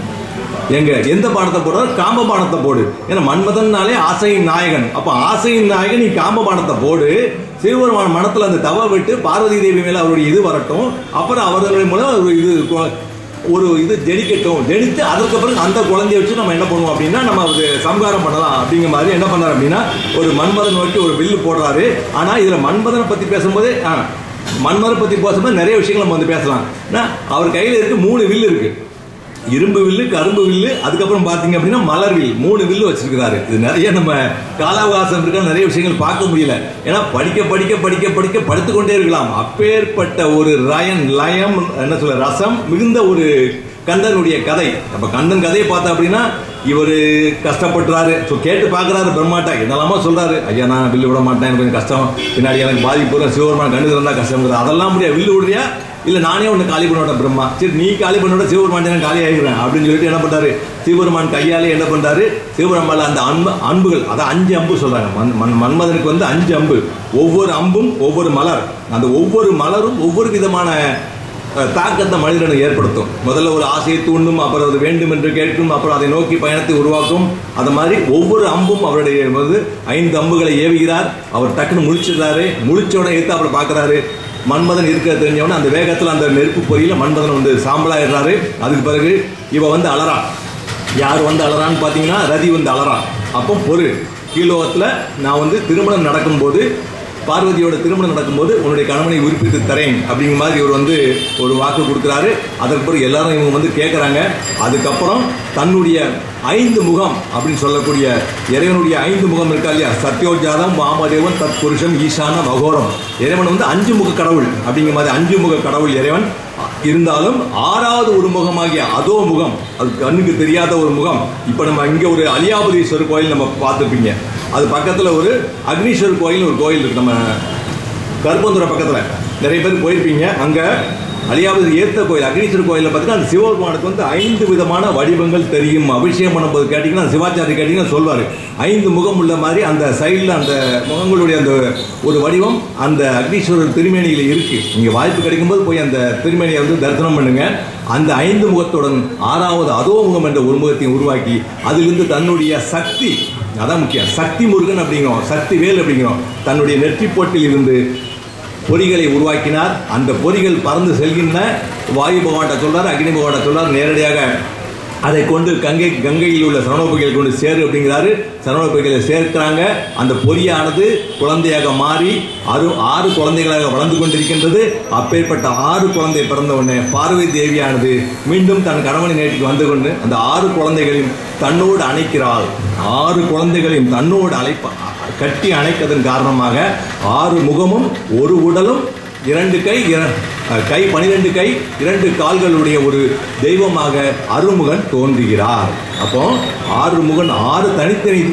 எங்க எந்த பானத்தை போடுறாரு காம்ப பானத்தை போடு ஏன்னா மன்மதன்னாலே ஆசையின் நாயகன் அப்ப ஆசையின் நாயகன் நீ காம்ப பானத்தை போடு சிவபெருமான மனத்துல அந்த தவ விட்டு பார்வதி தேவி மேல அவருடைய இது வரட்டும் அப்புறம் அவர்களுடைய மூலம் ஒரு இது கொ- ஒரு இது ஜெனிக்கட்டும் ஜெனித்து அதுக்கு பிறகு அந்த குழந்தைய வச்சு நம்ம என்ன பண்ணுவோம் அப்படின்னா நம்ம அது சம்காரம் பண்ணலாம் அப்படிங்கிற மாதிரி என்ன பண்ணாரு அப்படின்னா ஒரு மன்மதன் நோக்கி ஒரு வில்லு போடுறாரு ஆனா இதுல மன்மதனை பத்தி பேசும்போது ஆ, மன்மதனை பத்தி பேசும்போது நிறைய விஷயங்கள் நம்ம வந்து பேசலாம் ஏன்னா, அவர் கையில இருக்கு மூணு வில்லு இருக்கு இரும்பு வில்லு கரும்பு வில்லு அதுக்கப்புறம் பாத்தீங்க அப்படின்னா மலர் வில் மூணு வில்லு வச்சிருக்கிறாரு இது நிறைய நம்ம காலாவகாசம் இருக்க நிறைய விஷயங்கள் பார்க்க முடியல ஏன்னா படிக்க படிக்க படிக்க படிக்க படுத்துக்கொண்டே இருக்கலாம் அப்பேற்பட்ட ஒரு ரயன் லயம் என்ன சொல்ல ரசம் மிகுந்த ஒரு கந்தனுடைய கதை அப்ப கந்தன் கதையை பார்த்தா அப்படின்னா இவர் கஷ்டப்படுறாரு ஸோ கேட்டு பார்க்குறாரு பிரம்மாட்டா என்னெல்லாமோ சொல்றாரு ஐயா நான் வில்லு விட மாட்டேன் எனக்கு கொஞ்சம் கஷ்டம் பின்னாடி எனக்கு பாதிப்பு வரும் சிவபெருமான் கண்டு திறந்தா கஷ்டம் அதெல்லாம் முடியாது வில்லு விடுறியா இல்ல நானே ஒன்று காலி பண்ண விட பிரம்மா சரி நீ காலி பண்ண விட சிவபெருமான் நான் காலி ஆகிக்கிறேன் அப்படின்னு சொல்லிட்டு என்ன பண்றாரு சிவபெருமான் கையாலே என்ன பண்றாரு சிவபெருமான் அந்த அன்பு அன்புகள் அதான் அஞ்சு அம்பு சொல்றாங்க மன் மன் மன்மதனுக்கு வந்து அஞ்சு அம்பு ஒவ்வொரு அம்பும் ஒவ்வொரு மலர் அந்த ஒவ்வொரு மலரும் ஒவ்வொரு விதமான அஹ், தாக்கத்தை மனிதனுக்கு ஏற்படுத்தும் முதல்ல ஒரு ஆசையை தூண்டும் அப்புறம் அது வேண்டும் என்று கேட்கும் அப்புறம் அதை நோக்கி பயணத்தை உருவாக்கும் அந்த மாதிரி ஒவ்வொரு அம்பும் அவருடைய வந்து ஐந்து அம்புகளை ஏவுகிறார் அவர் டக்குன்னு முழிச்சிடுறாரு முழிச்ச உடனே எடுத்து அப்புறம் பார்க்கறாரு மன்மதன் இருக்க தெரிஞ்சவொடனே அந்த வேகத்தில் அந்த நெருப்பு பொறியில மன்மதன் வந்து சாம்பலாயிடுறாரு அதுக்கு பிறகு இவ வந்து அலறா யார் வந்து அலறான்னு பார்த்தீங்கன்னா ரதி வந்து அலறா அப்போ பொறு கீழோகத்தில் நான் வந்து திருமணம் நடக்கும்போது பார்வதியோட திருமணம் நடக்கும்போது உன்னுடைய கணவனை உயிர்ப்பித்து தரேன் அப்படிங்கிற மாதிரி இவர் வந்து ஒரு வாக்கு கொடுக்குறாரு அதற்கு பிறகு எல்லாரும் இவங்க வந்து கேட்குறாங்க அதுக்கப்புறம் தன்னுடைய ஐந்து முகம் அப்படின்னு சொல்லக்கூடிய இறைவனுடைய ஐந்து முகம் இருக்கா இல்லையா சத்யோஜாதம் வாமதேவன் தத் புருஷம் ஈசான மகோரம் இறைவன் வந்து அஞ்சு முக கடவுள் அப்படிங்கிற மாதிரி அஞ்சு முக கடவுள் இறைவன் இருந்தாலும் ஆறாவது ஒரு முகமாகிய அதோ முகம் அது கண்ணுக்கு தெரியாத ஒரு முகம் இப்போ நம்ம இங்கே ஒரு அலியாபதீஸ்வரர் கோயில் நம்ம பார்த்துருப்பீங்க அது பக்கத்தில் ஒரு அக்னீஸ்வரர் கோயில் ஒரு கோயில் இருக்கு நம்ம கருப்பந்துறை பக்கத்தில் நிறைய பேர் போயிருப்பீங்க அங்கே அலியாபதி ஏத்த கோயில் அக்னீஸ்வரர் கோயிலில் பார்த்தீங்கன்னா அந்த சிவபெருமானுக்கு வந்து ஐந்து விதமான வடிவங்கள் தெரியும் அபிஷேகம் பண்ணும்போது கேட்டிங்கன்னா சிவாச்சாரி கேட்டிங்கன்னா சொல்வார் ஐந்து முகம் உள்ள மாதிரி அந்த சைடில் அந்த முகங்களுடைய அந்த ஒரு வடிவம் அந்த அக்னீஸ்வரர் திருமேனியில் இருக்கு நீங்கள் வாய்ப்பு கிடைக்கும்போது போய் அந்த திருமேனியை வந்து தரிசனம் பண்ணுங்க அந்த ஐந்து முகத்துடன் ஆறாவது அதோ முகம் என்ற ஒரு முகத்தையும் உருவாக்கி அதிலிருந்து தன்னுடைய சக்தி அதான் முக்கியம் சக்தி முருகன் அப்படிங்கிறோம் சக்தி வேல் அப்படிங்கிறோம் தன்னுடைய நெற்றிப்போட்டில் இருந்து பொறிகளை உருவாக்கினார் அந்த பொறிகள் பறந்து செல்கின்ற வாயு பகவான்கிட்ட சொல்றார் அக்னி பகவான்கிட்ட சொல்றார் நேரடியாக அதை கொண்டு கங்கை கங்கையில் உள்ள சரணோபகையில் கொண்டு சேரு அப்படிங்கிறாரு சரணோபகையில சேர்க்கிறாங்க அந்த பொறியானது குழந்தையாக மாறி அரு ஆறு குழந்தைகளாக வளர்ந்து கொண்டிருக்கின்றது அப்பேற்பட்ட ஆறு குழந்தை பிறந்த உடனே பார்வதி தேவியானது மீண்டும் தன் கணவனை நேற்றுக்கு வந்து கொண்டு அந்த ஆறு குழந்தைகளையும் தன்னோடு அணைக்கிறாள் ஆறு குழந்தைகளையும் தன்னோடு அழைப்ப கட்டி அணைப்பதன் காரணமாக ஆறு முகமும் ஒரு உடலும் இரண்டு கை இர- அஹ், கை பனிரெண்டு கை இரண்டு கால்களுடைய ஒரு தெய்வமாக அருமுகன் தோன்றுகிறார் அப்போ ஆறு முகன் ஆறு தனித்தனி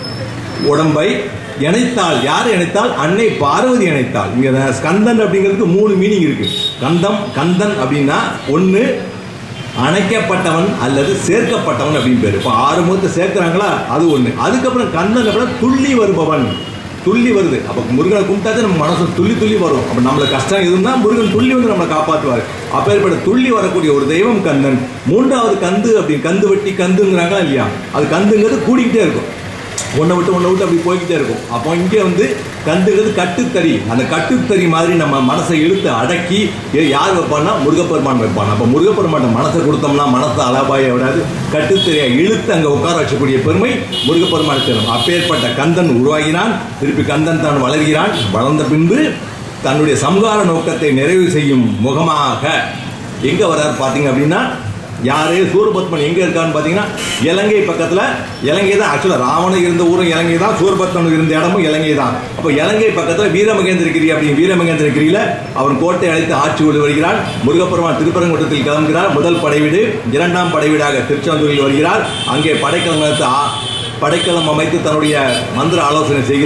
உடம்பை இணைத்தாள் யார் இணைத்தால் அன்னை பார்வதி இணைத்தாள் இங்க ஸ்கந்தன் அப்படிங்கிறதுக்கு மூணு மீனிங் இருக்கு கந்தம் கந்தன் அப்படின்னா ஒன்று அணைக்கப்பட்டவன் அல்லது சேர்க்கப்பட்டவன் அப்படின்னு பேர் இப்போ ஆறு முகத்தை சேர்க்கிறாங்களா அது ஒன்று அதுக்கப்புறம் கந்தன் அப்படின்னா துள்ளி வருபவன் துள்ளி வருது அப்போ முருகனை கும்பிட்டாச்சு நம்ம மனசு துள்ளி துள்ளி வரும் அப்போ நம்மளுக்கு கஷ்டம் எதுனா முருகன் துள்ளி வந்து நம்மளை காப்பாற்றுவார் அப்பேற்பட்ட துள்ளி வரக்கூடிய ஒரு தெய்வம் கந்தன் மூன்றாவது கந்து அப்படின்னு கந்து வெட்டி கந்துங்கிறாங்களா இல்லையா அது கந்துங்கிறது கூடிக்கிட்டே இருக்கும் ஒன்றை விட்டு ஒன்றை விட்டு அப்படி போய்கிட்டே இருக்கும் அப்போ இங்கே வந்து கந்துங்கிறது கட்டுத்தறி அந்த கட்டுத்தறி மாதிரி நம்ம மனசை இழுத்து அடக்கி ஏ- யார் வைப்பான்னா முருகப்பெருமான் வைப்பான் அப்போ முருகப்பெருமான் மனசை கொடுத்தோம்னா மனசை அலாபாய விடாது கட்டுத்தறியை இழுத்து அங்கே உட்கார வச்சக்கூடிய பெருமை முருகப்பெருமான் தரும் அப்பேற்பட்ட கந்தன் உருவாகினான் திருப்பி கந்தன் தான் வளர்கிறான் வளர்ந்த பின்பு தன்னுடைய சம்ஹார நோக்கத்தை நிறைவு செய்யும் முகமாக எங்க வர்றார் பார்த்தீங்க அப்படின்னா யாரு சூரபத்மன் எங்க இருக்கான்னு பார்த்தீங்கன்னா இலங்கை பக்கத்துல இலங்கை தான் ஆக்சுவலாக ராவணன் இருந்த ஊரும் இலங்கை தான் சூரபத்மன் இருந்த இடமும் இலங்கை தான் அப்போ இலங்கை பக்கத்துல வீரமகேந்திரகிரி அப்படிங்க வீரமகேந்திரகிரியில அவன் கோட்டை அழைத்து ஆட்சி கொண்டு வருகிறான் முருகப்பெருமான் திருப்பரங்குன்றத்தில் கிளம்புகிறார் முதல் படைவீடு இரண்டாம் படைவீடாக திருச்செந்தூரில் வருகிறார் அங்கே படைக்கலம் அமைத்து ஆ- படைக்கலம் அமைத்து தன்னுடைய மந்திர ஆலோசனை செய்கிறான்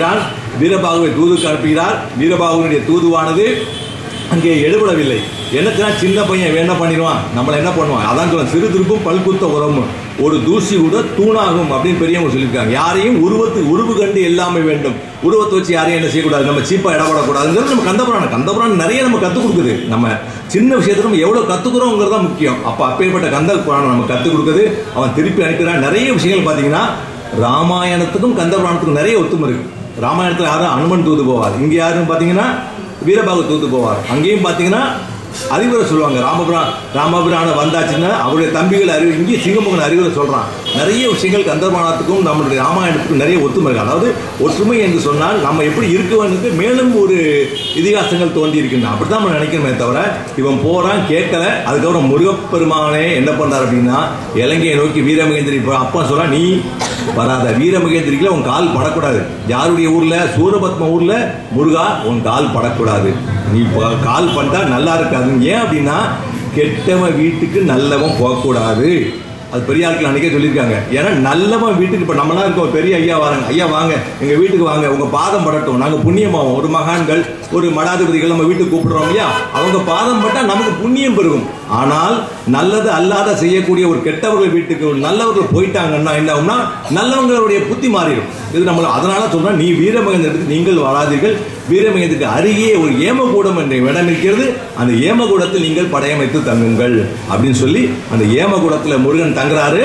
வீரபாகுவை தூதுக்கு அனுப்புகிறார் வீரபாகுவினுடைய தூதுவானது அங்கே எடுபடவில்லை என்னத்துனா சின்ன பையன் என்ன பண்ணிடுவான் நம்மளை என்ன பண்ணுவான் அதான் சொல்ல சிறு திருப்பும் பல்குத்த உரம் ஒரு தூசி கூட தூணாகும் அப்படின்னு பெரியவங்க சொல்லியிருக்காங்க யாரையும் உருவத்து உருவு கண்டு எல்லாமே வேண்டும் உருவத்தை வச்சு யாரையும் என்ன செய்யக்கூடாது நம்ம சீப்பாக இடப்படக்கூடாதுங்கிறது நம்ம கந்தபுராணம் கந்தபுராணம் நிறைய நம்ம கற்றுக் கொடுக்குது நம்ம சின்ன விஷயத்தை நம்ம எவ்வளோ கற்றுக்குறோங்கிறது தான் முக்கியம் அப்போ அப்பேற்பட்ட கந்த புராணம் நம்ம கற்றுக் கொடுக்குது அவன் திருப்பி அனுப்பினான் நிறைய விஷயங்கள் பார்த்தீங்கன்னா ராமாயணத்துக்கும் கந்த புராணத்துக்கும் நிறைய ஒத்துமை இருக்கு ராமாயணத்தில் யாரும் அனுமன் தூது போவார் இங்கே யாருன்னு பார்த்தீங்கன்னா வீரபாகு தூது போவார் அங்கேயும் பார்த்தீங்கன்னா அறிவுரை சொல்லுவாங்க ராமபுரான் ராமபுரான வந்தாச்சுன்னா அவருடைய தம்பிகள் அறிவு இங்கேயும் சிங்கமுகன் அறிவுரை சொல்கிறான் நிறைய விஷயங்கள் கந்தபுராணத்துக்கும் நம்மளுடைய ராமாயணத்துக்கும் நிறைய ஒத்துமை இருக்கு அதாவது ஒற்றுமை என்று சொன்னால் நம்ம எப்படி இருக்குவனுக்கு மேலும் ஒரு இதிகாசங்கள் தோன்றி இருக்கின்றன அப்படி தான் நம்ம நினைக்கிறோமே தவிர இவன் போகிறான் கேட்கல அதுக்கப்புறம் முருகப்பெருமானே என்ன பண்ணார் அப்படின்னா இலங்கையை நோக்கி வீரமகேந்திரி போ- அப்பா சொல்றா நீ வராத வீரமகேந்திரிக்குல உன் கால் படக்கூடாது யாருடைய ஊர்ல சூரபத்ம ஊர்ல முருகா உன் கால் படக்கூடாது நீ ப- கால் பண்ணா நல்லா இருக்காது ஏன் அப்படின்னா கெட்டவன் வீட்டுக்கு நல்லவன் போகக்கூடாது அது பெரிய ஆட்கள் அன்றைக்கே சொல்லியிருக்காங்க ஏன்னா நல்லவன் வீட்டுக்கு இப்போ நம்மளாம் இருக்கோம் ஒரு பெரிய ஐயா வராங்க ஐயா வாங்க எங்கள் வீட்டுக்கு வாங்க உங்கள் பாதம் படட்டும் நாங்கள் புண்ணியமாவோம் ஒரு மகான்கள் ஒரு மடாதிபதிகள் நம்ம வீட்டுக்கு கூப்பிடுறோம் இல்லையா அவங்க பாதம் பட்டால் நமக்கு புண்ணியம் பெருகும் ஆனால் நல்லது அல்லாத செய்யக்கூடிய ஒரு கெட்டவர்கள் வீட்டுக்கு ஒரு நல்லவர்கள் போயிட்டாங்கன்னா என்ன ஆகும்னா நல்லவங்களுடைய புத்தி மாறிடும் இது நம்மள அதனால சொல்றேன் நீ வீரமகேந்திரத்துக்கு நீங்கள் வராதீர்கள் வீரமகேந்திரத்துக்கு அருகே ஒரு ஏமகூடம் என்ற இடம் இருக்கிறது அந்த ஏமகூடத்தில் நீங்கள் படையமைத்து தங்குங்கள் அப்படின்னு சொல்லி அந்த ஏமகூடத்தில் முருகன் தங்குறாரு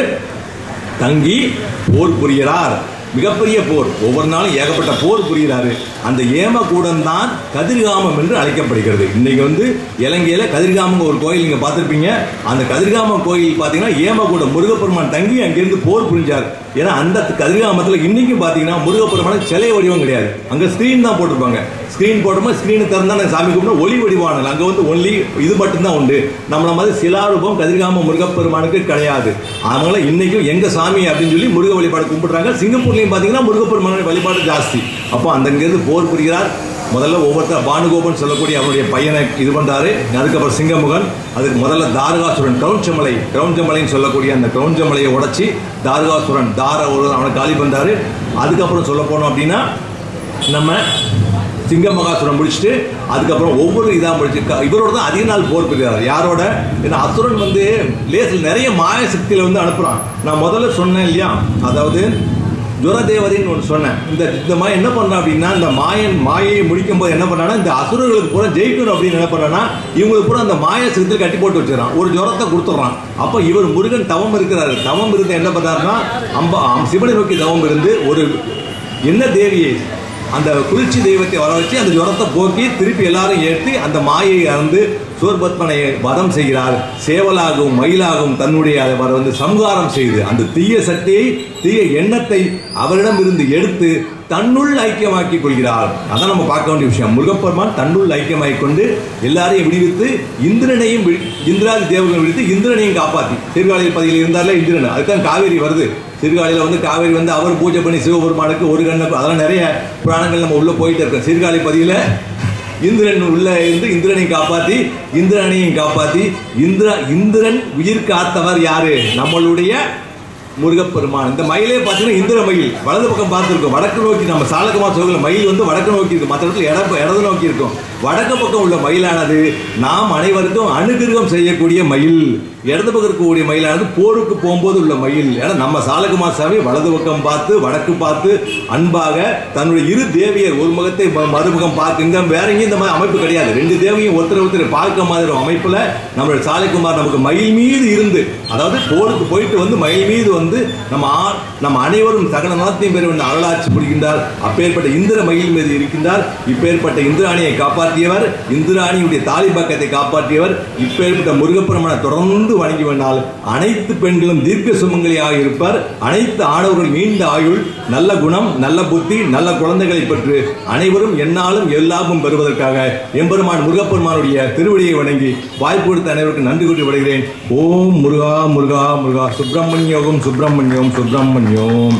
தங்கி போர் புரிகிறார் மிகப்பெரிய போர் ஒவ்வொரு நாளும் ஏகப்பட்ட போர் புரிகிறாரு அந்த ஏமகூடம் தான் கதிர்காமம் என்று அழைக்கப்படுகிறது இன்னைக்கு வந்து இலங்கையில கதிர்காமங்க ஒரு கோயில் நீங்க பார்த்திருப்பீங்க அந்த கதிர்காமம் கோயில் பார்த்தீங்கன்னா ஏமகூடம் முருகப்பெருமான் தங்கி அங்கிருந்து போர் புரிஞ்சார் ஏன்னா அந்த கதிர்காமத்தில் இன்னைக்கும் பார்த்தீங்கன்னா முருகப்பெருமான சிலை வடிவம் கிடையாது அங்க ஸ்கிரீன் தான் போட்டிருப்பாங்க ஸ்கிரீன் போடும்போது ஸ்கிரீனை திறந்தா நான் சாமி கும்பிட்டா ஒளி வடிவானல் அங்கே வந்து ஒன்லி இது மட்டும்தான் உண்டு நம்மள மாதிரி சிலாரூபம் கதிர்காம முருகப்பெருமானுக்கு கிடையாது அதனால இன்னைக்கும் எங்க சாமி அப்படின்னு சொல்லி முருக வழிபாடு கும்பிடுறாங்க சிங்கப்பூர்லையும் பார்த்தீங்கன்னா முருகப்பெருமானுடைய வழிபாடு ஜாஸ்தி அப்போ அங்கிருந்து போர் புரிகிறார் முதல்ல ஒவ்வொருத்தர் பானுகோபன் சொல்லக்கூடிய அவருடைய பையனை இது பண்றாரு அதுக்கப்புறம் சிங்கமுகன் அதுக்கு முதல்ல தாரகாசுரன் கிரௌஞ்சமலை கிரௌஞ்சமலைன்னு சொல்லக்கூடிய அந்த கிரௌஞ்சமலையை உடைச்சி தாரகாசுரன் தார ஒரு அவனை காலி பண்றாரு அதுக்கப்புறம் சொல்ல போனோம் அப்படின்னா நம்ம சிங்க மகாசுரம் முடிச்சுட்டு அதுக்கப்புறம் ஒவ்வொரு இதாக முடிச்சு க- இவரோட தான் அதிக நாள் போர் புரிகிறார் யாரோட ஏன்னா அசுரன் வந்து லேசில் நிறைய மாய சக்தியில வந்து அனுப்புறான் நான் முதல்ல சொன்னேன் இல்லையா அதாவது ஜுரதேவதைன்னு ஒன்று சொன்னேன் இந்த இந்த மாதிரி என்ன பண்றான் அப்படின்னா இந்த மாயன் மாயையை முடிக்கும் போது என்ன பண்றான்னா இந்த அசுரர்களுக்கு பூரா ஜெயிக்கணும் அப்படின்னு என்ன பண்றான்னா இவங்களுக்கு பூரா அந்த மாய சக்தியில் கட்டி போட்டு வச்சிடறான் ஒரு ஜுரத்தை கொடுத்துட்றான் அப்போ இவர் முருகன் தவம் இருக்கிறாரு தவம் இருந்து என்ன பண்றாருன்னா அம்பா சிவனை நோக்கி தவம் இருந்து ஒரு என்ன தேவியை அந்த குளிர்ச்சி தெய்வத்தை வர வச்சு அந்த ஜுரத்தை போக்கி திருப்பி எல்லாரும் ஏற்றி அந்த மாயை அறந்து சூர்பத்மனை வதம் செய்கிறார் சேவலாகவும் மயிலாகவும் தன்னுடைய அதை வர வந்து சம்ஹாரம் செய்து அந்த தீய சக்தியை தீய எண்ணத்தை அவரிடம் இருந்து எடுத்து தன்னுள் ஐக்கியமாக்கிக் கொள்கிறார் அதான் நம்ம பார்க்க வேண்டிய விஷயம் முருகப்பெருமான் தன்னுள் ஐக்கியமாக்கிக் கொண்டு எல்லாரையும் விடுவித்து இந்திரனையும் விடு- இந்திராதி தேவர்களை விடுத்து இந்திரனையும் காப்பாத்தி சீர்காழியில் பதியில் இருந்தார்ல இந்திரன் அதுதான் காவேரி வருது சீர்காழியில் வந்து காவேரி வந்து அவர் பூஜை பண்ணி சிவபெருமானுக்கு ஒரு கண்ணை அதெல்லாம் நிறைய புராணங்கள் நம்ம உள்ள போயிட்டு இருக்கோம் சீர்காழி பதியில இந்திரன் உள்ள இருந்து இந்திரனை காப்பாத்தி இந்திரனையும் காப்பாத்தி இந்திர இந்திரன் உயிர் காத்தவர் யாரு நம்மளுடைய முருகப்பெருமான் இந்த மயிலே பார்த்தீங்கன்னா இந்திர மயில் வலது பக்கம் பார்த்துருக்கோம் வடக்கு நோக்கி நம்ம சாலகமா சோகல மயில் வந்து வடக்கு நோக்கி இருக்கும் மற்ற இடத்துல இட இடது நோக்கி இருக்கும் வடக்கு பக்கம் உள்ள மயிலானது நாம் அனைவருக்கும் அனுகிரகம் செய்யக்கூடிய மயில் இடது பக்கம் இருக்கக்கூடிய மயிலானது போருக்கு போகும்போது உள்ள மயில் ஏன்னா நம்ம சாலகுமார் சாமி வலது பக்கம் பார்த்து வடக்கு பார்த்து அன்பாக தன்னுடைய இரு தேவியர் ஒரு முகத்தை ம- மறுமுகம் பார்த்து இங்க வேற எங்கேயும் இந்த மாதிரி அமைப்பு கிடையாது ரெண்டு தேவியும் ஒருத்தர் ஒருத்தர் பார்க்க மாதிரி ஒரு அமைப்புல நம்மளுடைய சாலைக்குமார் நமக்கு மயில் மீது இருந்து அதாவது போருக்கு போயிட்டு வந்து மயில் மீது வந்து நம்ம ஆ- நம்ம அனைவரும் சகல நலத்தையும் பெற வேண்டும் அருளாட்சி புரிகின்றார் அப்பேற்பட்ட இந்திர மயில் மீது இருக்கின்றார் இப்பேற்பட்ட இந்திராணியை காப்பாற்றியவர் இந்திராணியுடைய தாலிபாக்கத்தை காப்பாற்றியவர் இப்பேற்பட்ட முருகப்பெருமானை தொடர்ந்து வணங்கி வந்தால் அனைத்து பெண்களும் தீர்க்க சுமங்கலியாக இருப்பார் அனைத்து ஆடவர்கள் நீண்ட ஆயுள் நல்ல குணம் நல்ல புத்தி நல்ல குழந்தைகளை பெற்று அனைவரும் எந்நாளும் எல்லாமும் பெறுவதற்காக எம்பெருமான் முருகப்பெருமானுடைய திருவடியை வணங்கி வாய்ப்பு கொடுத்த அனைவருக்கும் நன்றி கூட்டி விடுகிறேன் ஓம் முருகா முருகா முருகா சுப்பிரமணியோகம் சுப்பிரமணியம் சுப்பிரமணியம்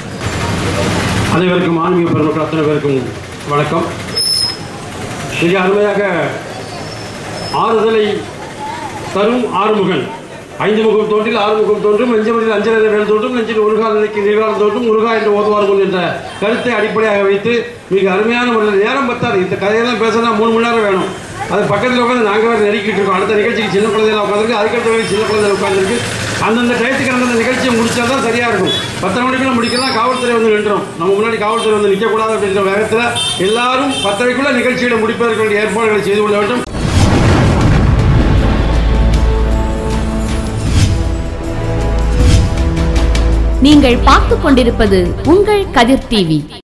அனைவருக்கும் ஆன்மீக பெருமக்கள் அத்தனை பேருக்கும் வணக்கம் மிக அருமையாக ஆறுதலை தரும் ஆறுமுகன் ஐந்து முகம் தோன்றில் ஆறு முகம் தோன்றும் நெஞ்சமடியில் அஞ்சல் வேல் தோன்றும் நெஞ்சில் முருகால் நிலைக்கு நீர்காலம் தோன்றும் முருகா என்று ஓதுவார்கள் என்ற கருத்தை அடிப்படையாக வைத்து மிக அருமையான முறையில் நேரம் பத்தாது இந்த கதையெல்லாம் பேசினா மூணு மணி நேரம் வேணும் அது பக்கத்தில் உட்காந்து நாங்கள் வேறு நெருக்கிட்டு இருக்கோம் அடுத்த நிகழ்ச்சிக்கு சின்ன குழந்தைகள் உட்காந்துருக்கு அதுக்கடுத்த வேலை சின்ன குழந்தைகள் உட்காந்துருக்கு அந்தந்த டயத்துக்கு அந்தந்த நிகழ்ச்சியை முடிச்சா தான் சரியாக இருக்கும் பத்தரை மணிக்குள்ள முடிக்கலாம் காவல்துறை வந்து நின்றோம் நம்ம முன்னாடி காவல்துறை வந்து நிற்கக்கூடாது அப்படின்ற வேகத்தில் எல்லாரும் பத்தரைக்குள்ள நிகழ்ச்சிகளை முடிப்பதற்கு வேண்டிய ஏற்பாடுகளை செய்து கொள்ள வேண்டும் நீங்கள் பார்த்துக் கொண்டிருப்பது உங்கள் கதிர் டிவி